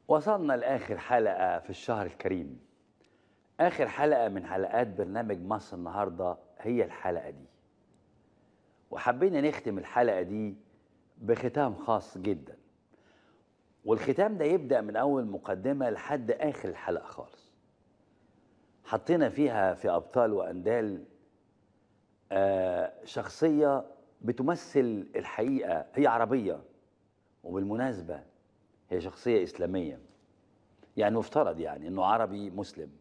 وصلنا لآخر حلقة في الشهر الكريم آخر حلقة من حلقات برنامج مصر النهاردة هي الحلقة دي وحبينا نختم الحلقة دي بختام خاص جدا والختام ده يبدأ من أول مقدمة لحد آخر الحلقة خالص حطينا فيها في أبطال وأندال آه، شخصية بتمثل الحقيقة هي عربية وبالمناسبة هي شخصية إسلامية يعني مفترض يعني إنه عربي مسلم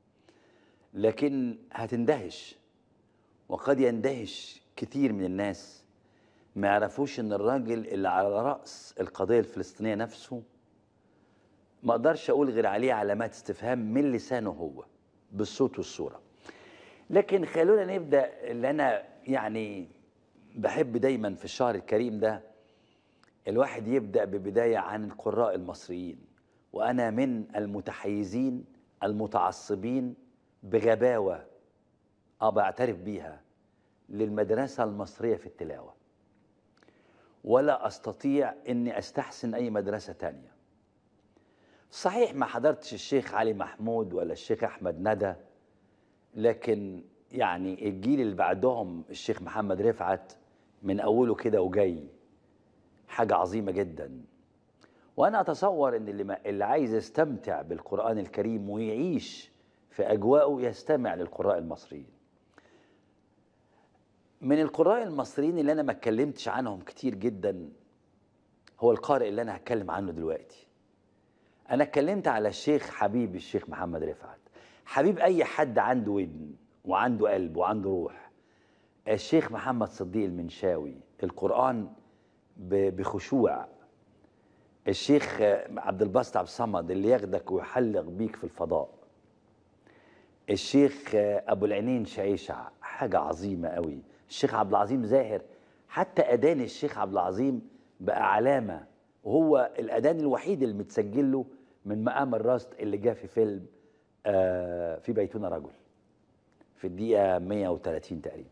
لكن هتندهش وقد يندهش كتير من الناس ما يعرفوش إن الراجل اللي على رأس القضية الفلسطينية نفسه ما أقدرش أقول غير عليه علامات استفهام من لسانه هو بالصوت والصورة لكن خلونا نبدأ اللي أنا يعني بحب دايما في الشهر الكريم ده الواحد يبدأ ببداية عن القراء المصريين وأنا من المتحيزين المتعصبين بغباوة أه بعترف بيها للمدرسة المصرية في التلاوة ولا أستطيع أني أستحسن أي مدرسة تانية صحيح ما حضرتش الشيخ علي محمود ولا الشيخ أحمد ندى لكن يعني الجيل اللي بعدهم الشيخ محمد رفعت من أوله كده وجاي حاجة عظيمة جدا وأنا أتصور أن اللي, ما اللي عايز يستمتع بالقرآن الكريم ويعيش في أجواءه يستمع للقراء المصريين من القراء المصريين اللي أنا ما اتكلمتش عنهم كتير جدا هو القارئ اللي أنا هتكلم عنه دلوقتي أنا اتكلمت على الشيخ حبيب الشيخ محمد رفعت حبيب أي حد عنده ودن وعنده قلب وعنده روح الشيخ محمد صديق المنشاوي القرآن بخشوع الشيخ عبد الباسط عبد الصمد اللي ياخدك ويحلق بيك في الفضاء الشيخ ابو العينين شعيشع حاجه عظيمه قوي الشيخ عبد العظيم زاهر حتى اذان الشيخ عبد العظيم بقى علامه وهو الاذان الوحيد اللي متسجل له من مقام الراست اللي جه في فيلم آه في بيتنا رجل في الدقيقه 130 تقريبا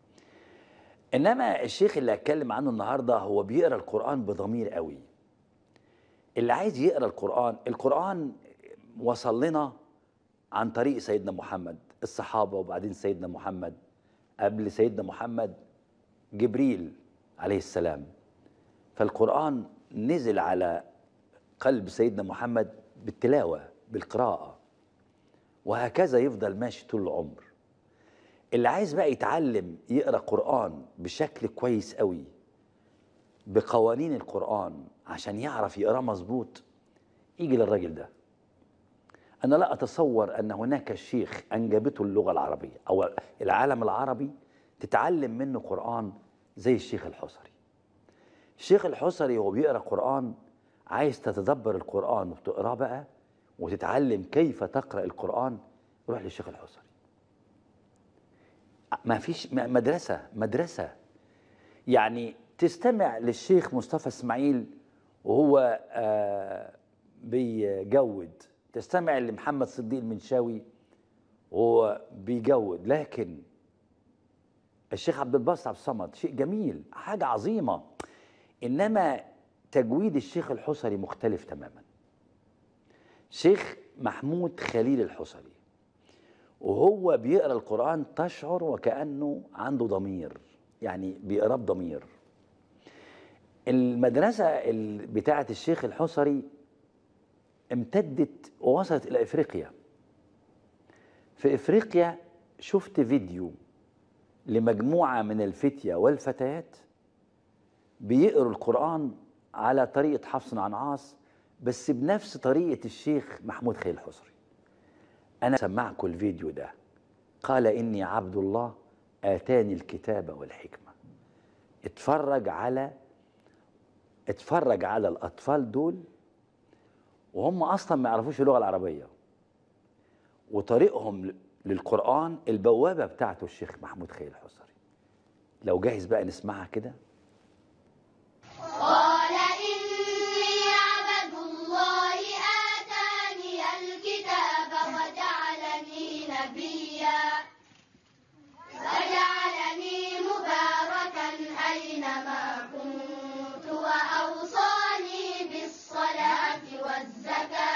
انما الشيخ اللي هتكلم عنه النهارده هو بيقرا القران بضمير قوي اللي عايز يقرا القران القران وصل لنا عن طريق سيدنا محمد الصحابه وبعدين سيدنا محمد قبل سيدنا محمد جبريل عليه السلام فالقران نزل على قلب سيدنا محمد بالتلاوه بالقراءه وهكذا يفضل ماشي طول العمر اللي عايز بقى يتعلم يقرا قران بشكل كويس قوي بقوانين القران عشان يعرف يقراه مظبوط يجي للراجل ده انا لا اتصور ان هناك شيخ انجبته اللغه العربيه او العالم العربي تتعلم منه قران زي الشيخ الحصري الشيخ الحصري وهو بيقرا قران عايز تتدبر القران وتقراه بقى وتتعلم كيف تقرا القران روح للشيخ الحصري ما فيش مدرسة مدرسة يعني تستمع للشيخ مصطفى اسماعيل وهو آه بيجود تستمع لمحمد صديق المنشاوي وهو بيجود لكن الشيخ عبد الباسط عبد الصمد شيء جميل حاجة عظيمة إنما تجويد الشيخ الحصري مختلف تماما شيخ محمود خليل الحصري وهو بيقرا القران تشعر وكانه عنده ضمير يعني بيقراه بضمير المدرسه بتاعه الشيخ الحصري امتدت ووصلت الى افريقيا في افريقيا شفت فيديو لمجموعه من الفتيه والفتيات بيقروا القران على طريقه حفص عن عاص بس بنفس طريقه الشيخ محمود خليل الحصري أنا سمعكم الفيديو ده قال إني عبد الله آتاني الكتاب والحكمة اتفرج على اتفرج على الأطفال دول وهم أصلا ما يعرفوش اللغة العربية وطريقهم للقرآن البوابة بتاعته الشيخ محمود خير الحصري لو جاهز بقى نسمعها كده قال إني عبد الله آتاني الكتاب وجعلني نبيا وجعلني مباركا أينما كنت وأوصاني بالصلاة والزكاة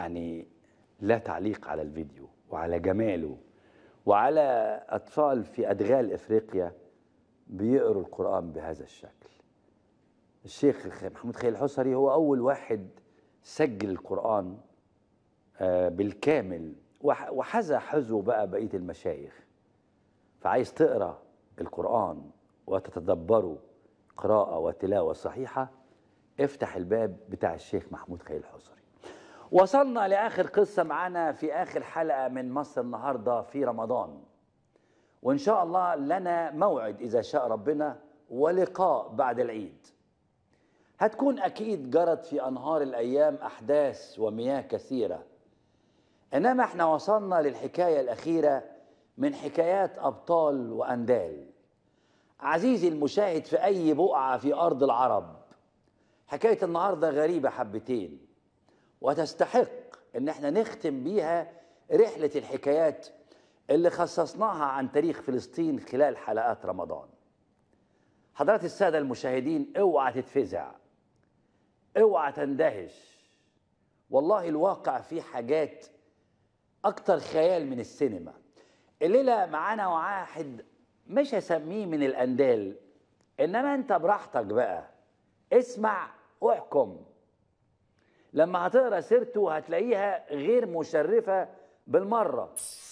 يعني لا تعليق على الفيديو وعلى جماله وعلى أطفال في أدغال إفريقيا بيقروا القرآن بهذا الشكل الشيخ الخ- محمود خليل الحصري هو أول واحد سجل القرآن آه، بالكامل وح- وحذا حذو بقى بقية المشايخ فعايز تقرأ القرآن وتتدبره قراءة وتلاوة صحيحة افتح الباب بتاع الشيخ محمود خليل الحصري وصلنا لآخر قصة معانا في آخر حلقة من مصر النهاردة في رمضان وإن شاء الله لنا موعد إذا شاء ربنا ولقاء بعد العيد هتكون أكيد جرت في أنهار الأيام أحداث ومياه كثيرة إنما احنا وصلنا للحكاية الأخيرة من حكايات أبطال وأندال عزيزي المشاهد في أي بقعة في أرض العرب حكاية النهاردة غريبة حبتين وتستحق ان احنا نختم بيها رحلة الحكايات اللي خصصناها عن تاريخ فلسطين خلال حلقات رمضان حضرات السادة المشاهدين اوعى تتفزع اوعى تندهش والله الواقع فيه حاجات اكتر خيال من السينما الليلة معانا واحد مش هسميه من الاندال انما انت براحتك بقى اسمع واحكم لما هتقرا سيرته هتلاقيها غير مشرفه بالمره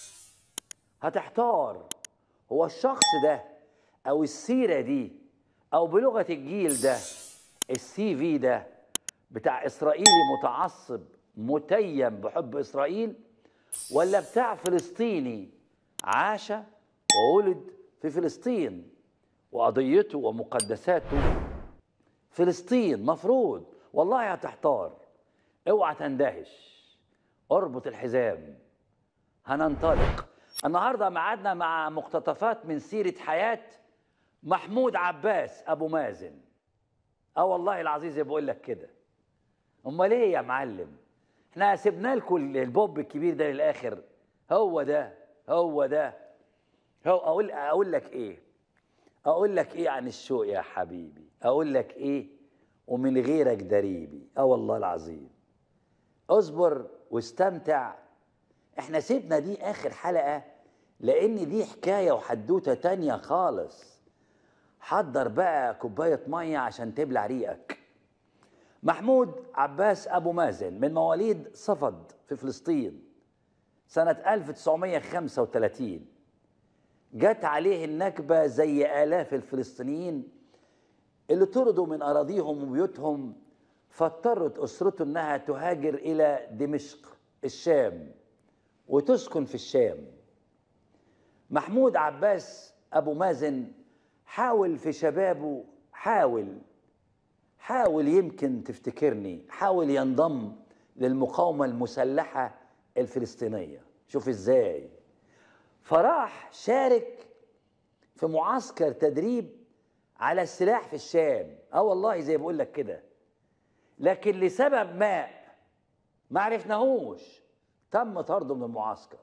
هتحتار هو الشخص ده او السيره دي او بلغه الجيل ده السي في ده بتاع اسرائيلي متعصب متيم بحب اسرائيل ولا بتاع فلسطيني عاش وولد في فلسطين وقضيته ومقدساته فلسطين مفروض والله هتحتار اوعى تندهش اربط الحزام هننطلق النهارده معادنا مع مقتطفات من سيره حياه محمود عباس ابو مازن اه والله العزيز بقول لك كده امال ايه يا معلم احنا سيبنا لكم البوب الكبير ده للاخر هو ده هو ده هو اقول اقول لك ايه اقول لك ايه عن الشوق يا حبيبي اقول لك ايه ومن غيرك دريبي اه والله العظيم اصبر واستمتع احنا سيبنا دي اخر حلقة لان دي حكاية وحدوتة تانية خالص حضر بقى كوباية مية عشان تبلع ريقك محمود عباس ابو مازن من مواليد صفد في فلسطين سنة 1935 جت عليه النكبة زي آلاف الفلسطينيين اللي طردوا من أراضيهم وبيوتهم فاضطرت أسرته إنها تهاجر إلى دمشق الشام وتسكن في الشام محمود عباس أبو مازن حاول في شبابه حاول حاول يمكن تفتكرني حاول ينضم للمقاومة المسلحة الفلسطينية شوف ازاي فراح شارك في معسكر تدريب على السلاح في الشام اه والله زي بقول لك كده لكن لسبب ما ما عرفناهوش تم طرده من المعسكر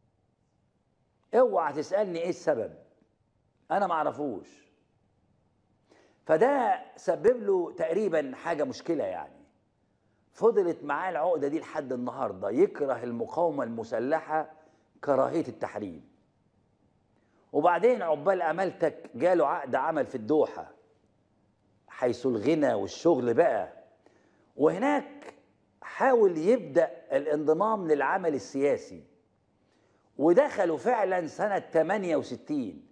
اوعى تسالني ايه السبب انا ما اعرفوش فده سبب له تقريبا حاجه مشكله يعني فضلت معاه العقده دي لحد النهارده يكره المقاومه المسلحه كراهيه التحريم وبعدين عقبال امالتك جاله عقد عمل في الدوحه حيث الغنى والشغل بقى وهناك حاول يبدا الانضمام للعمل السياسي ودخلوا فعلا سنه 68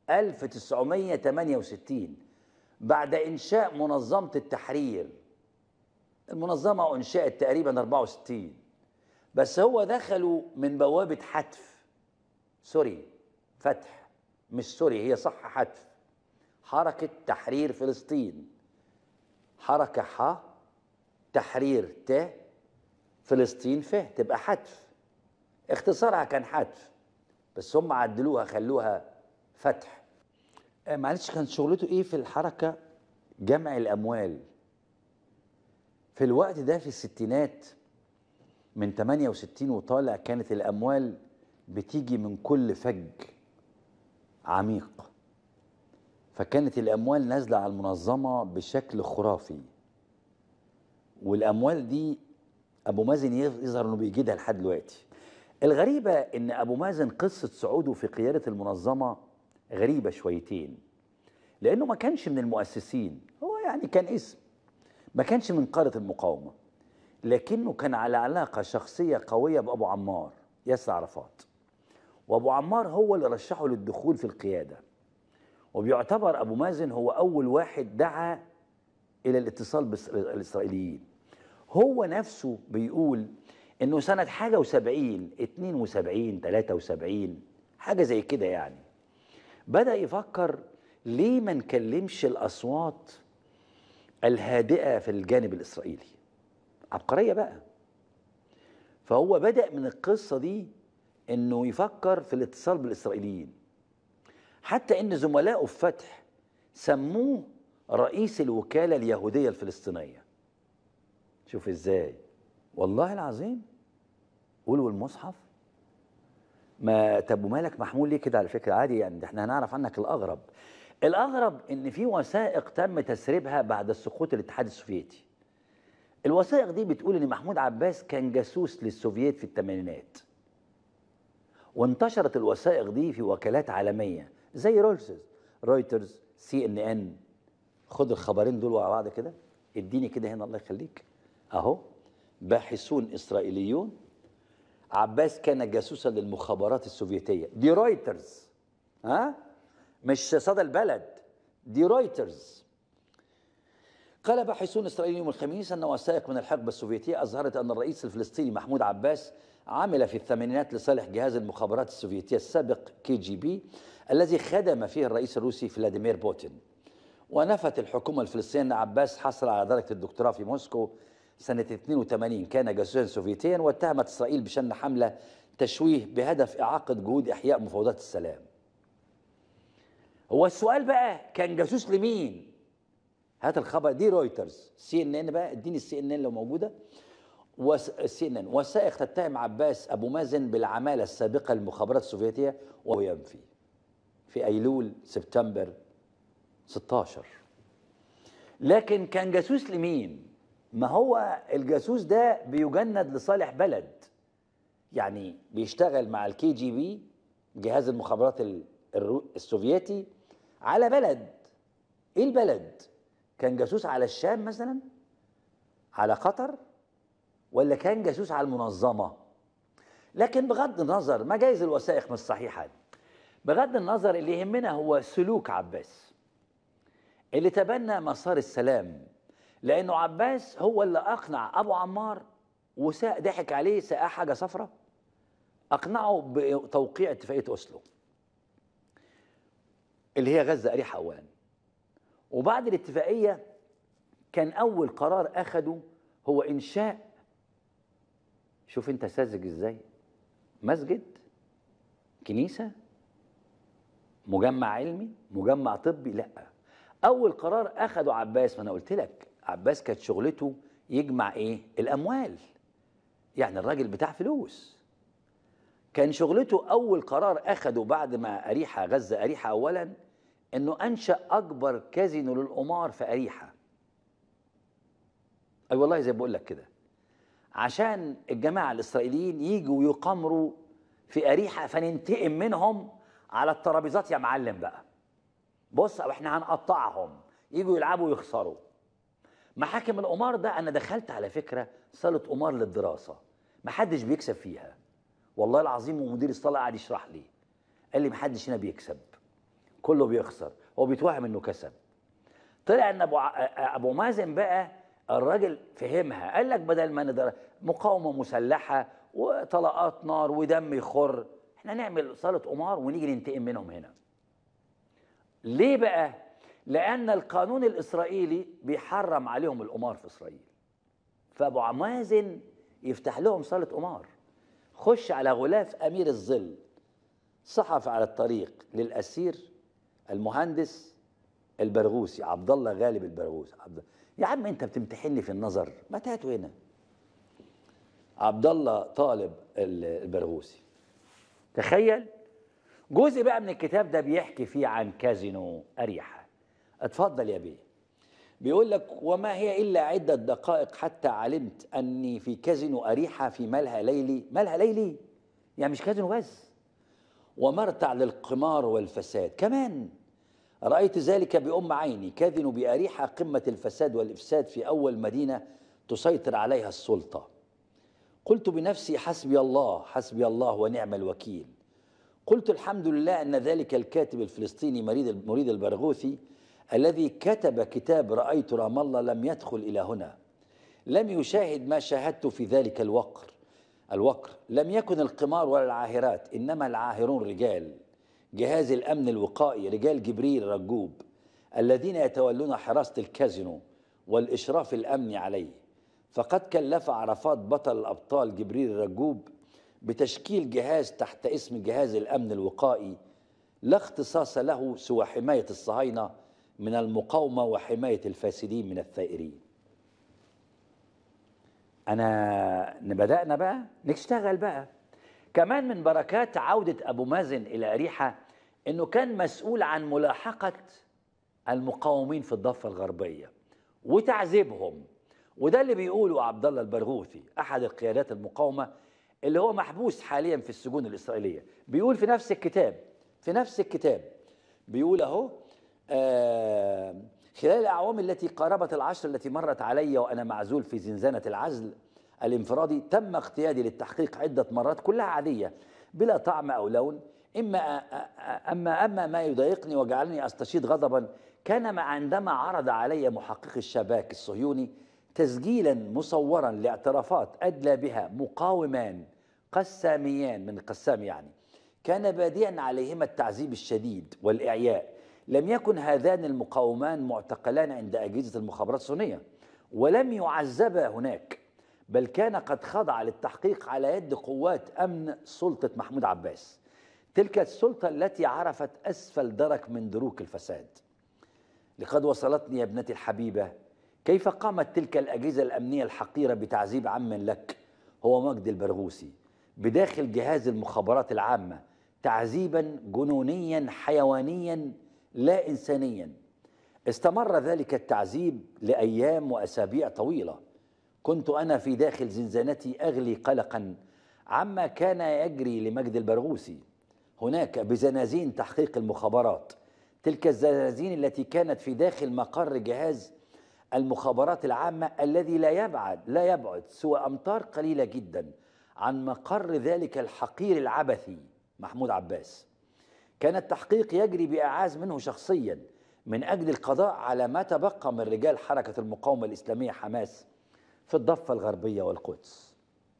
1968 بعد انشاء منظمه التحرير المنظمه انشئت تقريبا 64 بس هو دخلوا من بوابه حتف سوري فتح مش سوري هي صح حتف حركه تحرير فلسطين حركه ح تحرير ت فلسطين ف تبقى حتف اختصارها كان حتف بس هم عدلوها خلوها فتح آه، معلش كان شغلته ايه في الحركه جمع الاموال في الوقت ده في الستينات من 68 وطالع كانت الاموال بتيجي من كل فج عميق فكانت الاموال نازله على المنظمه بشكل خرافي والاموال دي ابو مازن يظهر انه بيجيدها لحد دلوقتي الغريبه ان ابو مازن قصه صعوده في قياده المنظمه غريبه شويتين لانه ما كانش من المؤسسين هو يعني كان اسم ما كانش من قاده المقاومه لكنه كان على علاقه شخصيه قويه بابو عمار ياسر عرفات وابو عمار هو اللي رشحه للدخول في القياده وبيعتبر ابو مازن هو اول واحد دعا الى الاتصال بالاسرائيليين هو نفسه بيقول انه سنه حاجه وسبعين اتنين وسبعين تلاته وسبعين حاجه زي كده يعني بدا يفكر ليه ما نكلمش الاصوات الهادئه في الجانب الاسرائيلي عبقريه بقى فهو بدا من القصه دي انه يفكر في الاتصال بالاسرائيليين حتى ان زملائه في فتح سموه رئيس الوكاله اليهوديه الفلسطينيه شوف ازاي والله العظيم قولوا المصحف ما طب ومالك محمول ليه كده على فكره عادي يعني ده احنا هنعرف عنك الاغرب الاغرب ان في وثائق تم تسريبها بعد سقوط الاتحاد السوفيتي الوثائق دي بتقول ان محمود عباس كان جاسوس للسوفييت في الثمانينات وانتشرت الوثائق دي في وكالات عالميه زي رويترز رويترز سي ان ان خد الخبرين دول ورا بعض كده اديني كده هنا الله يخليك اهو باحثون اسرائيليون عباس كان جاسوسا للمخابرات السوفيتيه دي رويترز ها مش صدى البلد دي رويترز قال باحثون اسرائيليون يوم الخميس ان وثائق من الحقبه السوفيتيه اظهرت ان الرئيس الفلسطيني محمود عباس عمل في الثمانينات لصالح جهاز المخابرات السوفيتيه السابق كي جي بي الذي خدم فيه الرئيس الروسي فلاديمير بوتين ونفت الحكومه الفلسطينيه ان عباس حصل على درجه الدكتوراه في موسكو سنه 82 كان جاسوسا سوفيتيا واتهمت اسرائيل بشن حمله تشويه بهدف اعاقه جهود احياء مفاوضات السلام هو السؤال بقى كان جاسوس لمين هات الخبر دي رويترز سي ان ان بقى اديني السي ان ان لو موجوده والسي ان ان وثائق تتهم عباس ابو مازن بالعماله السابقه للمخابرات السوفيتيه وهو ينفي في ايلول سبتمبر 16 لكن كان جاسوس لمين ما هو الجاسوس ده بيجند لصالح بلد يعني بيشتغل مع الكي جي بي جهاز المخابرات ال- الرو- السوفيتي على بلد ايه البلد كان جاسوس على الشام مثلا على قطر ولا كان جاسوس على المنظمه لكن بغض النظر ما جايز الوثائق مش صحيحه بغض النظر اللي يهمنا هو سلوك عباس اللي تبنى مسار السلام لانه عباس هو اللي اقنع ابو عمار وساء ضحك عليه ساء حاجه صفرة اقنعه بتوقيع اتفاقيه اوسلو اللي هي غزه اريحه اولا وبعد الاتفاقيه كان اول قرار اخده هو انشاء شوف انت ساذج ازاي مسجد كنيسه مجمع علمي مجمع طبي لا اول قرار اخده عباس ما انا قلت لك عباس كانت شغلته يجمع ايه الاموال يعني الراجل بتاع فلوس كان شغلته اول قرار اخده بعد ما اريحه غزه اريحه اولا انه انشا اكبر كازينو للقمار في اريحه اي والله زي بقول لك كده عشان الجماعه الاسرائيليين يجوا يقامروا في اريحه فننتقم منهم على الترابيزات يا معلم بقى بص أو احنا هنقطعهم يجوا يلعبوا ويخسروا محاكم القمار ده انا دخلت على فكره صاله قمار للدراسه محدش بيكسب فيها والله العظيم ومدير الصاله قاعد يشرح لي قال لي محدش هنا بيكسب كله بيخسر هو بيتوهم انه كسب طلع ان ابو ع- ابو مازن بقى الراجل فهمها قال لك بدل ما ندر مقاومه مسلحه وطلقات نار ودم يخر احنا نعمل صاله قمار ونيجي ننتقم منهم هنا ليه بقى لان القانون الاسرائيلي بيحرم عليهم القمار في اسرائيل فابو مازن يفتح لهم صاله قمار خش على غلاف امير الظل صحف على الطريق للاسير المهندس البرغوثي عبد الله غالب البرغوثي عبد يا عم انت بتمتحني في النظر ما تهاته هنا عبد الله طالب ال- البرغوثي تخيل جزء بقى من الكتاب ده بيحكي فيه عن كازينو أريحة اتفضل يا بيه بيقول لك وما هي إلا عدة دقائق حتى علمت أني في كازينو أريحة في ملهى ليلي ملهى ليلي يعني مش كازينو بس ومرتع للقمار والفساد كمان رأيت ذلك بأم عيني كاذن بأريحة قمة الفساد والإفساد في أول مدينة تسيطر عليها السلطة قلت بنفسي حسبي الله حسبي الله ونعم الوكيل قلت الحمد لله أن ذلك الكاتب الفلسطيني مريد مريد البرغوثي الذي كتب كتاب رأيت رام الله لم يدخل إلى هنا لم يشاهد ما شاهدت في ذلك الوقر الوقر لم يكن القمار ولا العاهرات إنما العاهرون رجال جهاز الأمن الوقائي رجال جبريل رجوب الذين يتولون حراسة الكازينو والإشراف الأمني عليه فقد كلف عرفات بطل الأبطال جبريل رجوب بتشكيل جهاز تحت اسم جهاز الأمن الوقائي لا اختصاص له سوى حماية الصهاينة من المقاومة وحماية الفاسدين من الثائرين أنا بدأنا بقى نشتغل بقى كمان من بركات عودة أبو مازن إلى أريحة إنه كان مسؤول عن ملاحقة المقاومين في الضفة الغربية وتعذيبهم وده اللي بيقوله عبد الله البرغوثي أحد القيادات المقاومة اللي هو محبوس حاليا في السجون الإسرائيلية بيقول في نفس الكتاب في نفس الكتاب بيقول أهو آه خلال الأعوام التي قاربت العشر التي مرت علي وأنا معزول في زنزانة العزل الانفرادي تم اغتيالي للتحقيق عدة مرات كلها عادية بلا طعم أو لون إما أما أما ما يضايقني وجعلني أستشيد غضبا كان ما عندما عرض علي محقق الشباك الصهيوني تسجيلا مصورا لاعترافات أدلى بها مقاومان قساميان من قسام يعني كان باديا عليهما التعذيب الشديد والإعياء لم يكن هذان المقاومان معتقلان عند أجهزة المخابرات الصينية ولم يعذبا هناك بل كان قد خضع للتحقيق على يد قوات أمن سلطة محمود عباس تلك السلطة التي عرفت أسفل درك من دروك الفساد لقد وصلتني يا ابنتي الحبيبة كيف قامت تلك الأجهزة الأمنية الحقيرة بتعذيب عم لك هو مجد البرغوثي بداخل جهاز المخابرات العامة تعذيبا جنونيا حيوانيا لا إنسانيا استمر ذلك التعذيب لأيام وأسابيع طويلة كنت أنا في داخل زنزانتي أغلي قلقا عما كان يجري لمجد البرغوثي هناك بزنازين تحقيق المخابرات تلك الزنازين التي كانت في داخل مقر جهاز المخابرات العامة الذي لا يبعد لا يبعد سوى أمتار قليلة جدا عن مقر ذلك الحقير العبثي محمود عباس كان التحقيق يجري بإعاز منه شخصيا من أجل القضاء على ما تبقى من رجال حركة المقاومة الإسلامية حماس في الضفة الغربية والقدس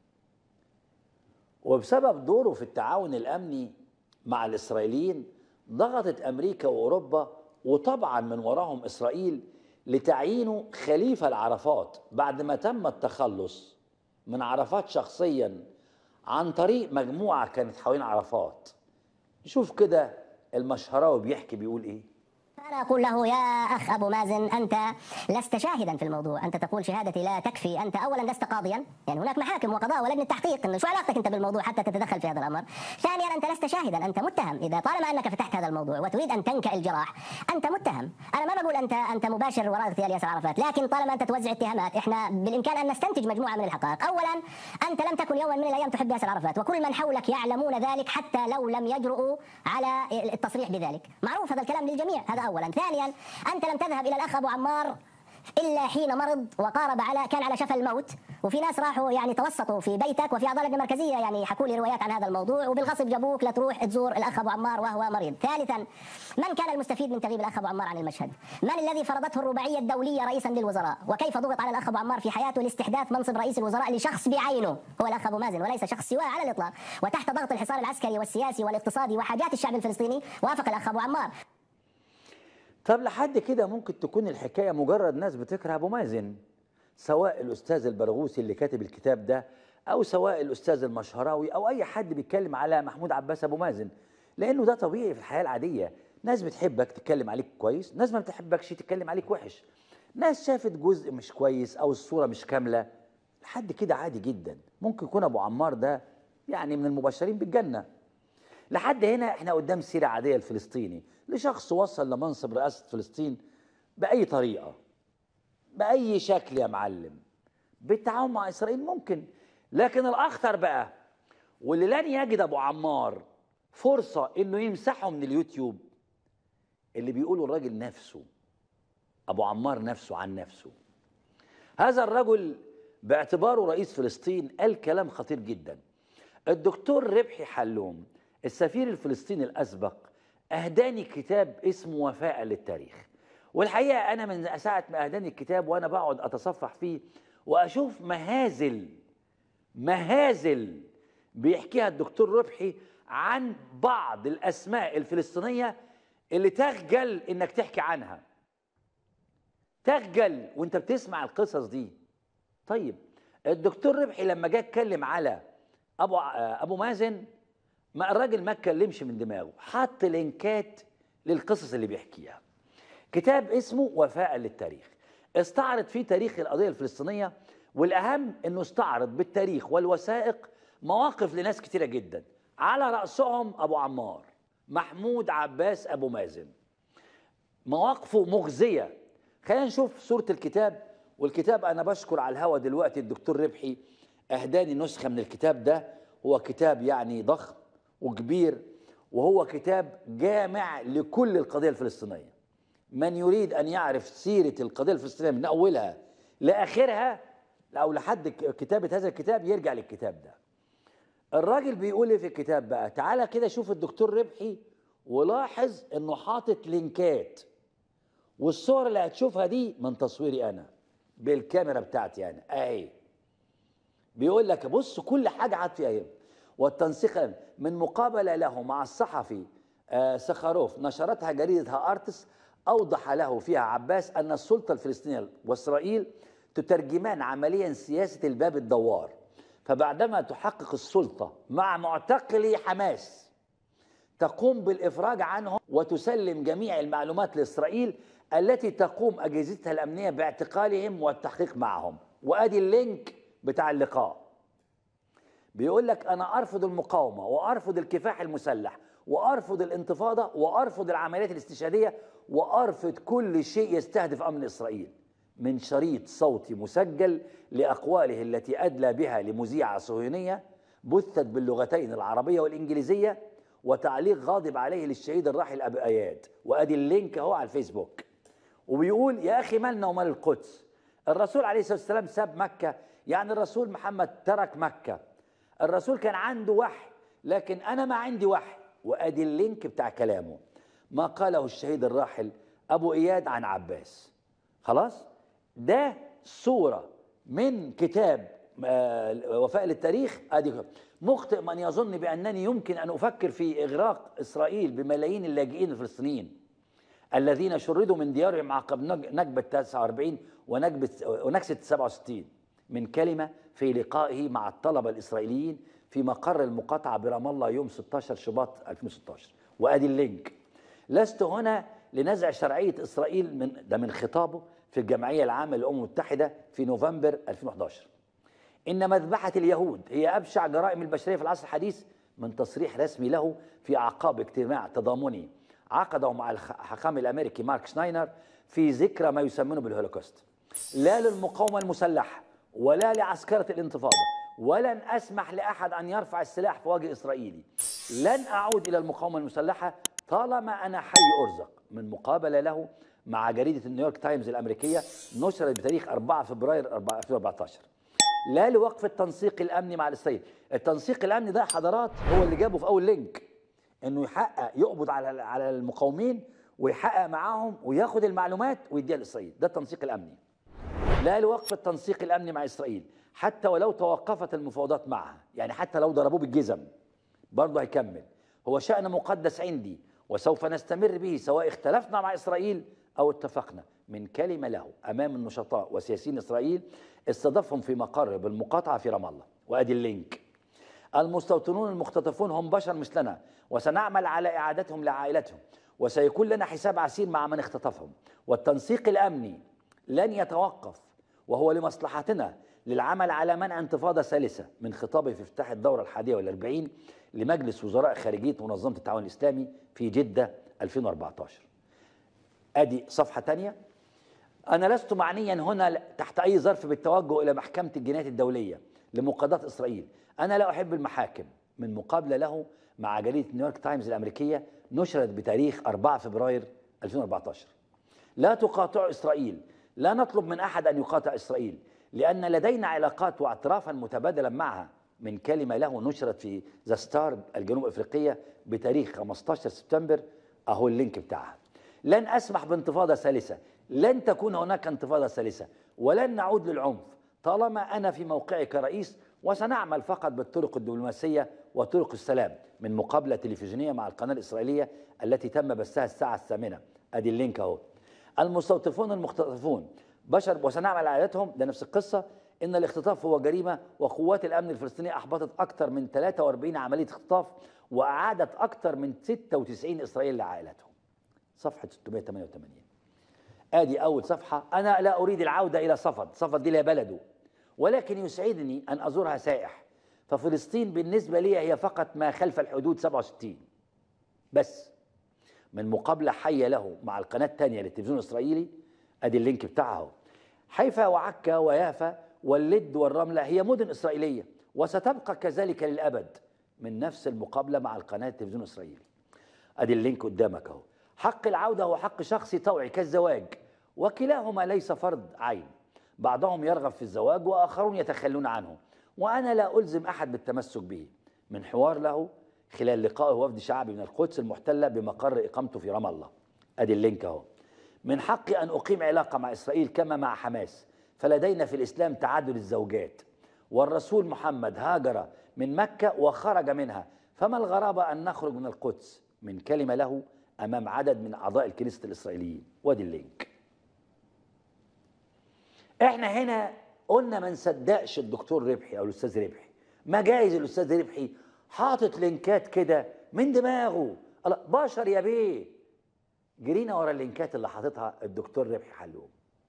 وبسبب دوره في التعاون الأمني مع الإسرائيليين ضغطت أمريكا وأوروبا وطبعا من وراهم إسرائيل لتعيينه خليفة لعرفات بعد ما تم التخلص من عرفات شخصيا عن طريق مجموعة كانت حوالين عرفات نشوف كده المشهراوي بيحكي بيقول ايه أنا أقول له يا أخ أبو مازن أنت لست شاهدا في الموضوع أنت تقول شهادتي لا تكفي أنت أولا لست قاضيا يعني هناك محاكم وقضاء ولجنة تحقيق إنه شو علاقتك أنت بالموضوع حتى تتدخل في هذا الأمر ثانيا أنت لست شاهدا أنت متهم إذا طالما أنك فتحت هذا الموضوع وتريد أن تنكأ الجراح أنت متهم أنا ما بقول أنت أنت مباشر وراء اغتيال ياسر عرفات لكن طالما أنت توزع اتهامات إحنا بالإمكان أن نستنتج مجموعة من الحقائق أولا أنت لم تكن يوما من الأيام تحب ياسر عرفات وكل من حولك يعلمون ذلك حتى لو لم يجرؤوا على التصريح بذلك معروف هذا الكلام للجميع هذا أولا ثانيا أنت لم تذهب إلى الأخ أبو عمار إلا حين مرض وقارب على كان على شفا الموت وفي ناس راحوا يعني توسطوا في بيتك وفي أعضاء اللجنة المركزية يعني حكوا لي روايات عن هذا الموضوع وبالغصب جابوك لتروح تزور الأخ أبو عمار وهو مريض ثالثا من كان المستفيد من تغييب الأخ أبو عمار عن المشهد من الذي فرضته الرباعية الدولية رئيسا للوزراء وكيف ضغط على الأخ أبو عمار في حياته لاستحداث منصب رئيس الوزراء لشخص بعينه هو الأخ أبو مازن وليس شخص سواه على الإطلاق وتحت ضغط الحصار العسكري والسياسي والاقتصادي وحاجات الشعب الفلسطيني وافق الأخ أبو عمار طب لحد كده ممكن تكون الحكايه مجرد ناس بتكره ابو مازن سواء الاستاذ البرغوثي اللي كاتب الكتاب ده او سواء الاستاذ المشهراوي او اي حد بيتكلم على محمود عباس ابو مازن لانه ده طبيعي في الحياه العاديه ناس بتحبك تتكلم عليك كويس ناس ما بتحبكش تتكلم عليك وحش ناس شافت جزء مش كويس او الصوره مش كامله لحد كده عادي جدا ممكن يكون ابو عمار ده يعني من المبشرين بالجنه لحد هنا احنا قدام سيره عاديه الفلسطيني لشخص وصل لمنصب رئاسه فلسطين باي طريقه باي شكل يا معلم بالتعاون مع اسرائيل ممكن لكن الاخطر بقى واللي لن يجد ابو عمار فرصه انه يمسحه من اليوتيوب اللي بيقوله الراجل نفسه ابو عمار نفسه عن نفسه هذا الرجل باعتباره رئيس فلسطين قال كلام خطير جدا الدكتور ربحي حلوم السفير الفلسطيني الاسبق اهداني كتاب اسمه وفاء للتاريخ والحقيقه انا من ساعه ما اهداني الكتاب وانا بقعد اتصفح فيه واشوف مهازل مهازل بيحكيها الدكتور ربحي عن بعض الاسماء الفلسطينيه اللي تخجل انك تحكي عنها تخجل وانت بتسمع القصص دي طيب الدكتور ربحي لما جه اتكلم على ابو ابو مازن ما الراجل ما اتكلمش من دماغه حط لينكات للقصص اللي بيحكيها كتاب اسمه وفاء للتاريخ استعرض فيه تاريخ القضيه الفلسطينيه والاهم انه استعرض بالتاريخ والوثائق مواقف لناس كتيره جدا على راسهم ابو عمار محمود عباس ابو مازن مواقفه مخزيه خلينا نشوف صوره الكتاب والكتاب انا بشكر على الهوا دلوقتي الدكتور ربحي اهداني نسخه من الكتاب ده هو كتاب يعني ضخم وكبير وهو كتاب جامع لكل القضيه الفلسطينيه من يريد ان يعرف سيره القضيه الفلسطينيه من اولها لاخرها او لحد كتابه هذا الكتاب يرجع للكتاب ده الراجل بيقول ايه في الكتاب بقى تعالى كده شوف الدكتور ربحي ولاحظ انه حاطط لينكات والصور اللي هتشوفها دي من تصويري انا بالكاميرا بتاعتي انا اهي بيقول لك بص كل حاجه حاط فيها اهي والتنسيق من مقابله له مع الصحفي آه سخروف نشرتها جريده هارتس اوضح له فيها عباس ان السلطه الفلسطينيه واسرائيل تترجمان عمليا سياسه الباب الدوار فبعدما تحقق السلطه مع معتقلي حماس تقوم بالافراج عنهم وتسلم جميع المعلومات لاسرائيل التي تقوم اجهزتها الامنيه باعتقالهم والتحقيق معهم وادي اللينك بتاع اللقاء بيقول لك انا ارفض المقاومه وارفض الكفاح المسلح وارفض الانتفاضه وارفض العمليات الاستشهاديه وارفض كل شيء يستهدف امن اسرائيل من شريط صوتي مسجل لاقواله التي ادلى بها لمذيعه صهيونيه بثت باللغتين العربيه والانجليزيه وتعليق غاضب عليه للشهيد الراحل ابو اياد وادي اللينك اهو على الفيسبوك وبيقول يا اخي مالنا ومال القدس الرسول عليه الصلاه والسلام ساب مكه يعني الرسول محمد ترك مكه الرسول كان عنده وحي لكن انا ما عندي وحي وادي اللينك بتاع كلامه ما قاله الشهيد الراحل ابو اياد عن عباس خلاص ده صوره من كتاب آه، وفاء للتاريخ ادي مخطئ من يظن بانني يمكن ان افكر في اغراق اسرائيل بملايين اللاجئين الفلسطينيين الذين شردوا من ديارهم عقب نج- نكبه 49 ونكبه ونكسه 67 من كلمه في لقائه مع الطلبه الاسرائيليين في مقر المقاطعه برام الله يوم 16 شباط 2016 وادي اللينك لست هنا لنزع شرعيه اسرائيل من ده من خطابه في الجمعيه العامه للامم المتحده في نوفمبر 2011 إن مذبحة اليهود هي أبشع جرائم البشرية في العصر الحديث من تصريح رسمي له في أعقاب اجتماع تضامني عقده مع الحاخام الأمريكي مارك شناينر في ذكرى ما يسمونه بالهولوكوست لا للمقاومة المسلحة ولا لعسكرة الانتفاضة ولن أسمح لأحد أن يرفع السلاح في وجه إسرائيلي لن أعود إلى المقاومة المسلحة طالما أنا حي أرزق من مقابلة له مع جريدة نيويورك تايمز الأمريكية نشرت بتاريخ 4 فبراير 2014 لا لوقف التنسيق الامني مع اسرائيل التنسيق الامني ده حضارات هو اللي جابه في اول لينك انه يحقق يقبض على على المقاومين ويحقق معاهم وياخد المعلومات ويديها لاسرائيل ده التنسيق الامني لا لوقف التنسيق الامني مع اسرائيل حتى ولو توقفت المفاوضات معها يعني حتى لو ضربوه بالجزم برضه هيكمل هو شأن مقدس عندي وسوف نستمر به سواء اختلفنا مع إسرائيل أو اتفقنا من كلمة له أمام النشطاء وسياسيين إسرائيل استضافهم في مقر بالمقاطعة في رام الله وأدي اللينك المستوطنون المختطفون هم بشر مثلنا وسنعمل على إعادتهم لعائلتهم وسيكون لنا حساب عسير مع من اختطفهم والتنسيق الأمني لن يتوقف وهو لمصلحتنا للعمل على منع انتفاضة ثالثة من خطابه في افتتاح الدورة الحادية والأربعين لمجلس وزراء خارجية منظمة التعاون الإسلامي في جدة 2014 أدي صفحة تانية أنا لست معنيا هنا تحت أي ظرف بالتوجه إلى محكمة الجنايات الدولية لمقاضاة إسرائيل أنا لا أحب المحاكم من مقابلة له مع جريدة نيويورك تايمز الأمريكية نشرت بتاريخ 4 فبراير 2014 لا تقاطع إسرائيل لا نطلب من أحد أن يقاطع إسرائيل لأن لدينا علاقات واعترافا متبادلا معها من كلمة له نشرت في ذا ستار الجنوب أفريقية بتاريخ 15 سبتمبر أهو اللينك بتاعها لن أسمح بانتفاضة ثالثة لن تكون هناك انتفاضة ثالثة ولن نعود للعنف طالما أنا في موقعي كرئيس وسنعمل فقط بالطرق الدبلوماسية وطرق السلام من مقابلة تلفزيونية مع القناة الإسرائيلية التي تم بثها الساعة الثامنة أدي اللينك أهو المستوطفون المختطفون بشر وسنعمل عائلتهم ده نفس القصة إن الاختطاف هو جريمة وقوات الأمن الفلسطينية أحبطت أكثر من 43 عملية اختطاف وأعادت أكثر من 96 إسرائيل لعائلتهم صفحة 688 ادي اول صفحه انا لا اريد العوده الى صفد صفد دي لها بلده ولكن يسعدني ان ازورها سائح ففلسطين بالنسبه لي هي فقط ما خلف الحدود 67 بس من مقابله حيه له مع القناه الثانيه للتلفزيون الاسرائيلي ادي اللينك بتاعها اهو حيفا وعكا ويافا واللد والرمله هي مدن اسرائيليه وستبقى كذلك للابد من نفس المقابله مع القناه التلفزيون الاسرائيلي ادي اللينك قدامك اهو حق العوده هو حق شخصي طوعي كالزواج وكلاهما ليس فرض عين بعضهم يرغب في الزواج واخرون يتخلون عنه وانا لا الزم احد بالتمسك به من حوار له خلال لقائه وفد شعبي من القدس المحتله بمقر اقامته في رام الله ادي اللينك اهو من حقي ان اقيم علاقه مع اسرائيل كما مع حماس فلدينا في الاسلام تعدد الزوجات والرسول محمد هاجر من مكه وخرج منها فما الغرابه ان نخرج من القدس من كلمه له امام عدد من اعضاء الكنيسه الاسرائيليين وادي اللينك احنا هنا قلنا ما نصدقش الدكتور ربحي او الاستاذ ربحي ما جايز الاستاذ ربحي حاطط لينكات كده من دماغه الله بشر يا بيه جرينا ورا اللينكات اللي حاططها الدكتور ربحي حلوم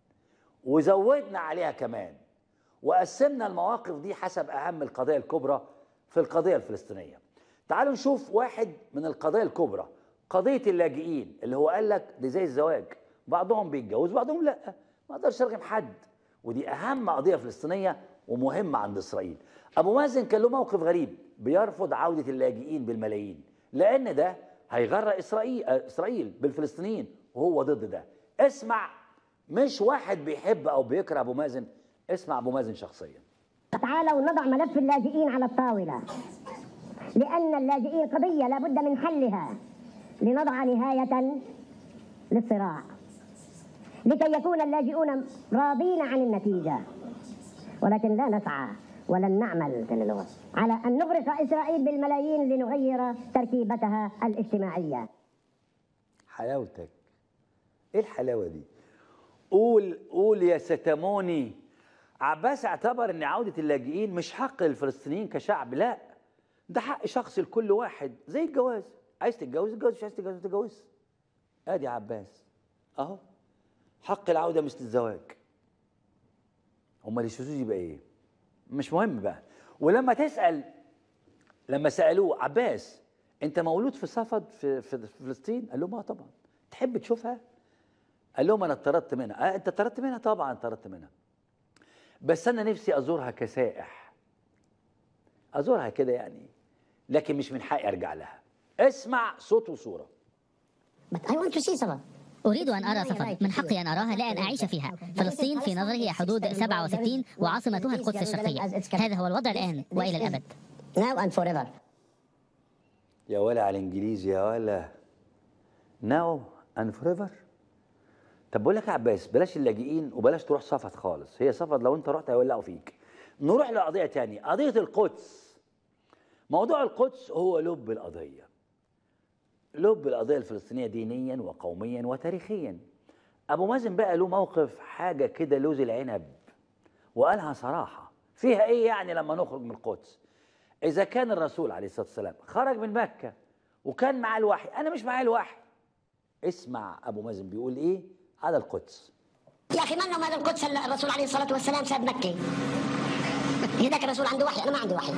وزودنا عليها كمان وقسمنا المواقف دي حسب اهم القضايا الكبرى في القضيه الفلسطينيه تعالوا نشوف واحد من القضايا الكبرى قضيه اللاجئين اللي هو قال لك دي زي الزواج بعضهم بيتجوز بعضهم لا ما اقدرش ارغم حد ودي اهم قضيه فلسطينيه ومهمه عند اسرائيل ابو مازن كان له موقف غريب بيرفض عوده اللاجئين بالملايين لان ده هيغرق اسرائيل آه، اسرائيل بالفلسطينيين وهو ضد ده اسمع مش واحد بيحب او بيكره ابو مازن اسمع ابو مازن شخصيا تعالوا نضع ملف اللاجئين على الطاولة لأن اللاجئين قضية لابد من حلها لنضع نهاية للصراع لكي يكون اللاجئون راضين عن النتيجة ولكن لا نسعى ولن نعمل على أن نغرق إسرائيل بالملايين لنغير تركيبتها الاجتماعية حلاوتك ايه الحلاوه دي قول قول يا ستاموني عباس اعتبر ان عوده اللاجئين مش حق للفلسطينيين كشعب لا ده حق شخصي لكل واحد زي الجواز عايز تتجوز اتجوز مش عايز تتجوز ما تتجوزش ادي عباس اهو حق العوده مثل الزواج امال الشذوذ يبقى ايه مش مهم بقى ولما تسال لما سالوه عباس انت مولود في صفد في, في في فلسطين قال لهم اه طبعا تحب تشوفها قال لهم انا اتطردت منها اه انت اتطردت منها طبعا اتطردت منها بس انا نفسي ازورها كسائح ازورها كده يعني لكن مش من حقي ارجع لها اسمع صوت وصوره But I want to see Safad. أريد أن أرى صفد من حقي أن أراها لا أن أعيش فيها فلسطين في نظري هي حدود 67 وعاصمتها القدس الشرقية هذا هو الوضع الآن وإلى الأبد Now and forever. يا ولا على الانجليزي يا ولا ناو اند فوريفر طب بقول لك يا عباس بلاش اللاجئين وبلاش تروح صفد خالص هي صفد لو انت رحت هيولعوا فيك نروح لقضيه تانية قضيه القدس موضوع القدس هو لب القضيه لب القضيه الفلسطينيه دينيا وقوميا وتاريخيا ابو مازن بقى له موقف حاجه كده لوز العنب وقالها صراحه فيها ايه يعني لما نخرج من القدس اذا كان الرسول عليه الصلاه والسلام خرج من مكه وكان معاه الوحي انا مش معايا الوحي اسمع ابو مازن بيقول ايه على القدس يا اخي من مال القدس الرسول عليه الصلاه والسلام ساب مكه هذاك الرسول عنده وحي انا ما عندي وحي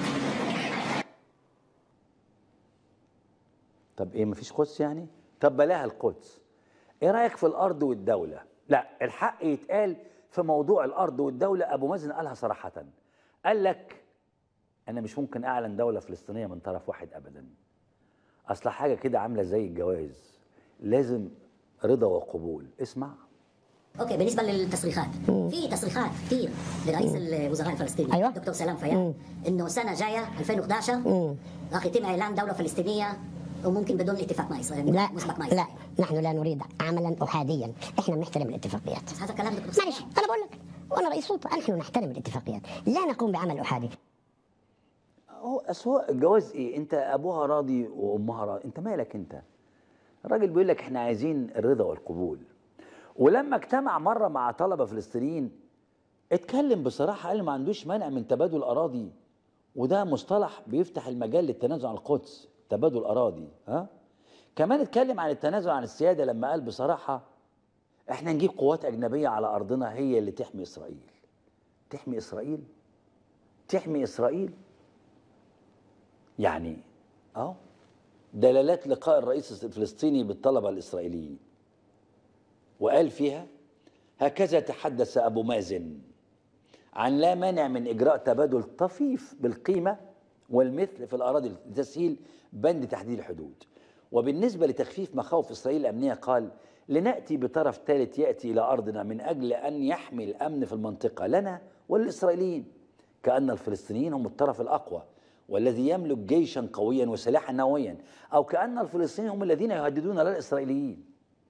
طب ايه مفيش قدس يعني طب بلاها القدس ايه رايك في الارض والدوله لا الحق يتقال في موضوع الارض والدوله ابو مازن قالها صراحه قال لك انا مش ممكن اعلن دوله فلسطينيه من طرف واحد ابدا اصل حاجه كده عامله زي الجواز لازم رضا وقبول اسمع اوكي بالنسبه للتصريحات في تصريحات كثير لرئيس الوزراء الفلسطيني أيوة. دكتور سلام فياض انه السنه جايه 2011 راح يتم اعلان دوله فلسطينيه وممكن بدون اتفاق مع اسرائيل لا مسبق مع لا اسرائيل نحن لا نريد عملا احاديا احنا بنحترم الاتفاقيات هذا كلام دكتور سلام معلش انا بقول لك وانا رئيس سلطه نحن نحترم الاتفاقيات لا نقوم بعمل احادي هو أصل هو الجواز ايه انت ابوها راضي وامها راضي انت مالك انت الراجل بيقول لك احنا عايزين الرضا والقبول ولما اجتمع مره مع طلبه فلسطينيين اتكلم بصراحه قال ما عندوش مانع من تبادل اراضي وده مصطلح بيفتح المجال للتنازل عن القدس تبادل اراضي ها كمان اتكلم عن التنازل عن السياده لما قال بصراحه احنا نجيب قوات اجنبيه على ارضنا هي اللي تحمي اسرائيل تحمي اسرائيل تحمي اسرائيل يعني اه دلالات لقاء الرئيس الفلسطيني بالطلبه الاسرائيليين وقال فيها هكذا تحدث ابو مازن عن لا مانع من اجراء تبادل طفيف بالقيمه والمثل في الاراضي لتسهيل بند تحديد الحدود وبالنسبه لتخفيف مخاوف اسرائيل الامنيه قال لناتي بطرف ثالث ياتي الى ارضنا من اجل ان يحمي الامن في المنطقه لنا وللاسرائيليين كان الفلسطينيين هم الطرف الاقوى والذي يملك جيشا قويا وسلاحا نوويا او كان الفلسطينيين هم الذين يهددون للاسرائيليين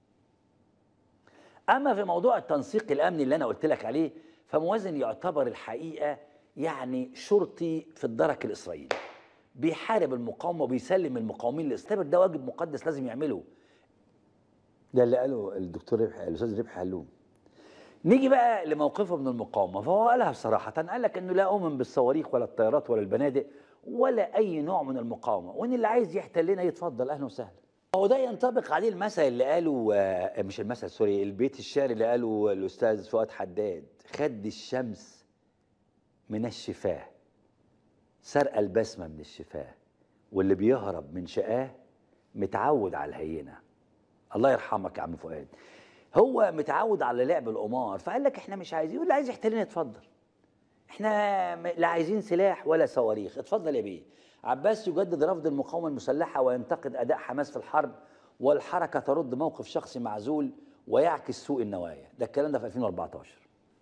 اما في موضوع التنسيق الامني اللي انا قلت لك عليه فموازن يعتبر الحقيقه يعني شرطي في الدرك الاسرائيلي بيحارب المقاومه وبيسلم المقاومين للاسرائيل ده واجب مقدس لازم يعمله ده اللي قاله الدكتور ربحي الاستاذ ربحي علوم نيجي بقى لموقفه من المقاومه فهو قالها بصراحه قال لك انه لا اؤمن بالصواريخ ولا الطيارات ولا البنادق ولا اي نوع من المقاومه وان اللي عايز يحتلنا يتفضل اهلا وسهلا هو ده ينطبق عليه المثل اللي قاله آه، مش المثل سوري البيت الشعري اللي قاله الاستاذ فؤاد حداد خد الشمس من الشفاه سرق البسمه من الشفاه واللي بيهرب من شقاه متعود على الهينه الله يرحمك يا عم فؤاد هو متعود على لعب القمار فقال لك احنا مش عايزين واللي عايز يحتلنا يتفضل احنا م- لا عايزين سلاح ولا صواريخ اتفضل يا بيه عباس يجدد رفض المقاومة المسلحة وينتقد أداء حماس في الحرب والحركة ترد موقف شخصي معزول ويعكس سوء النوايا ده الكلام ده في 2014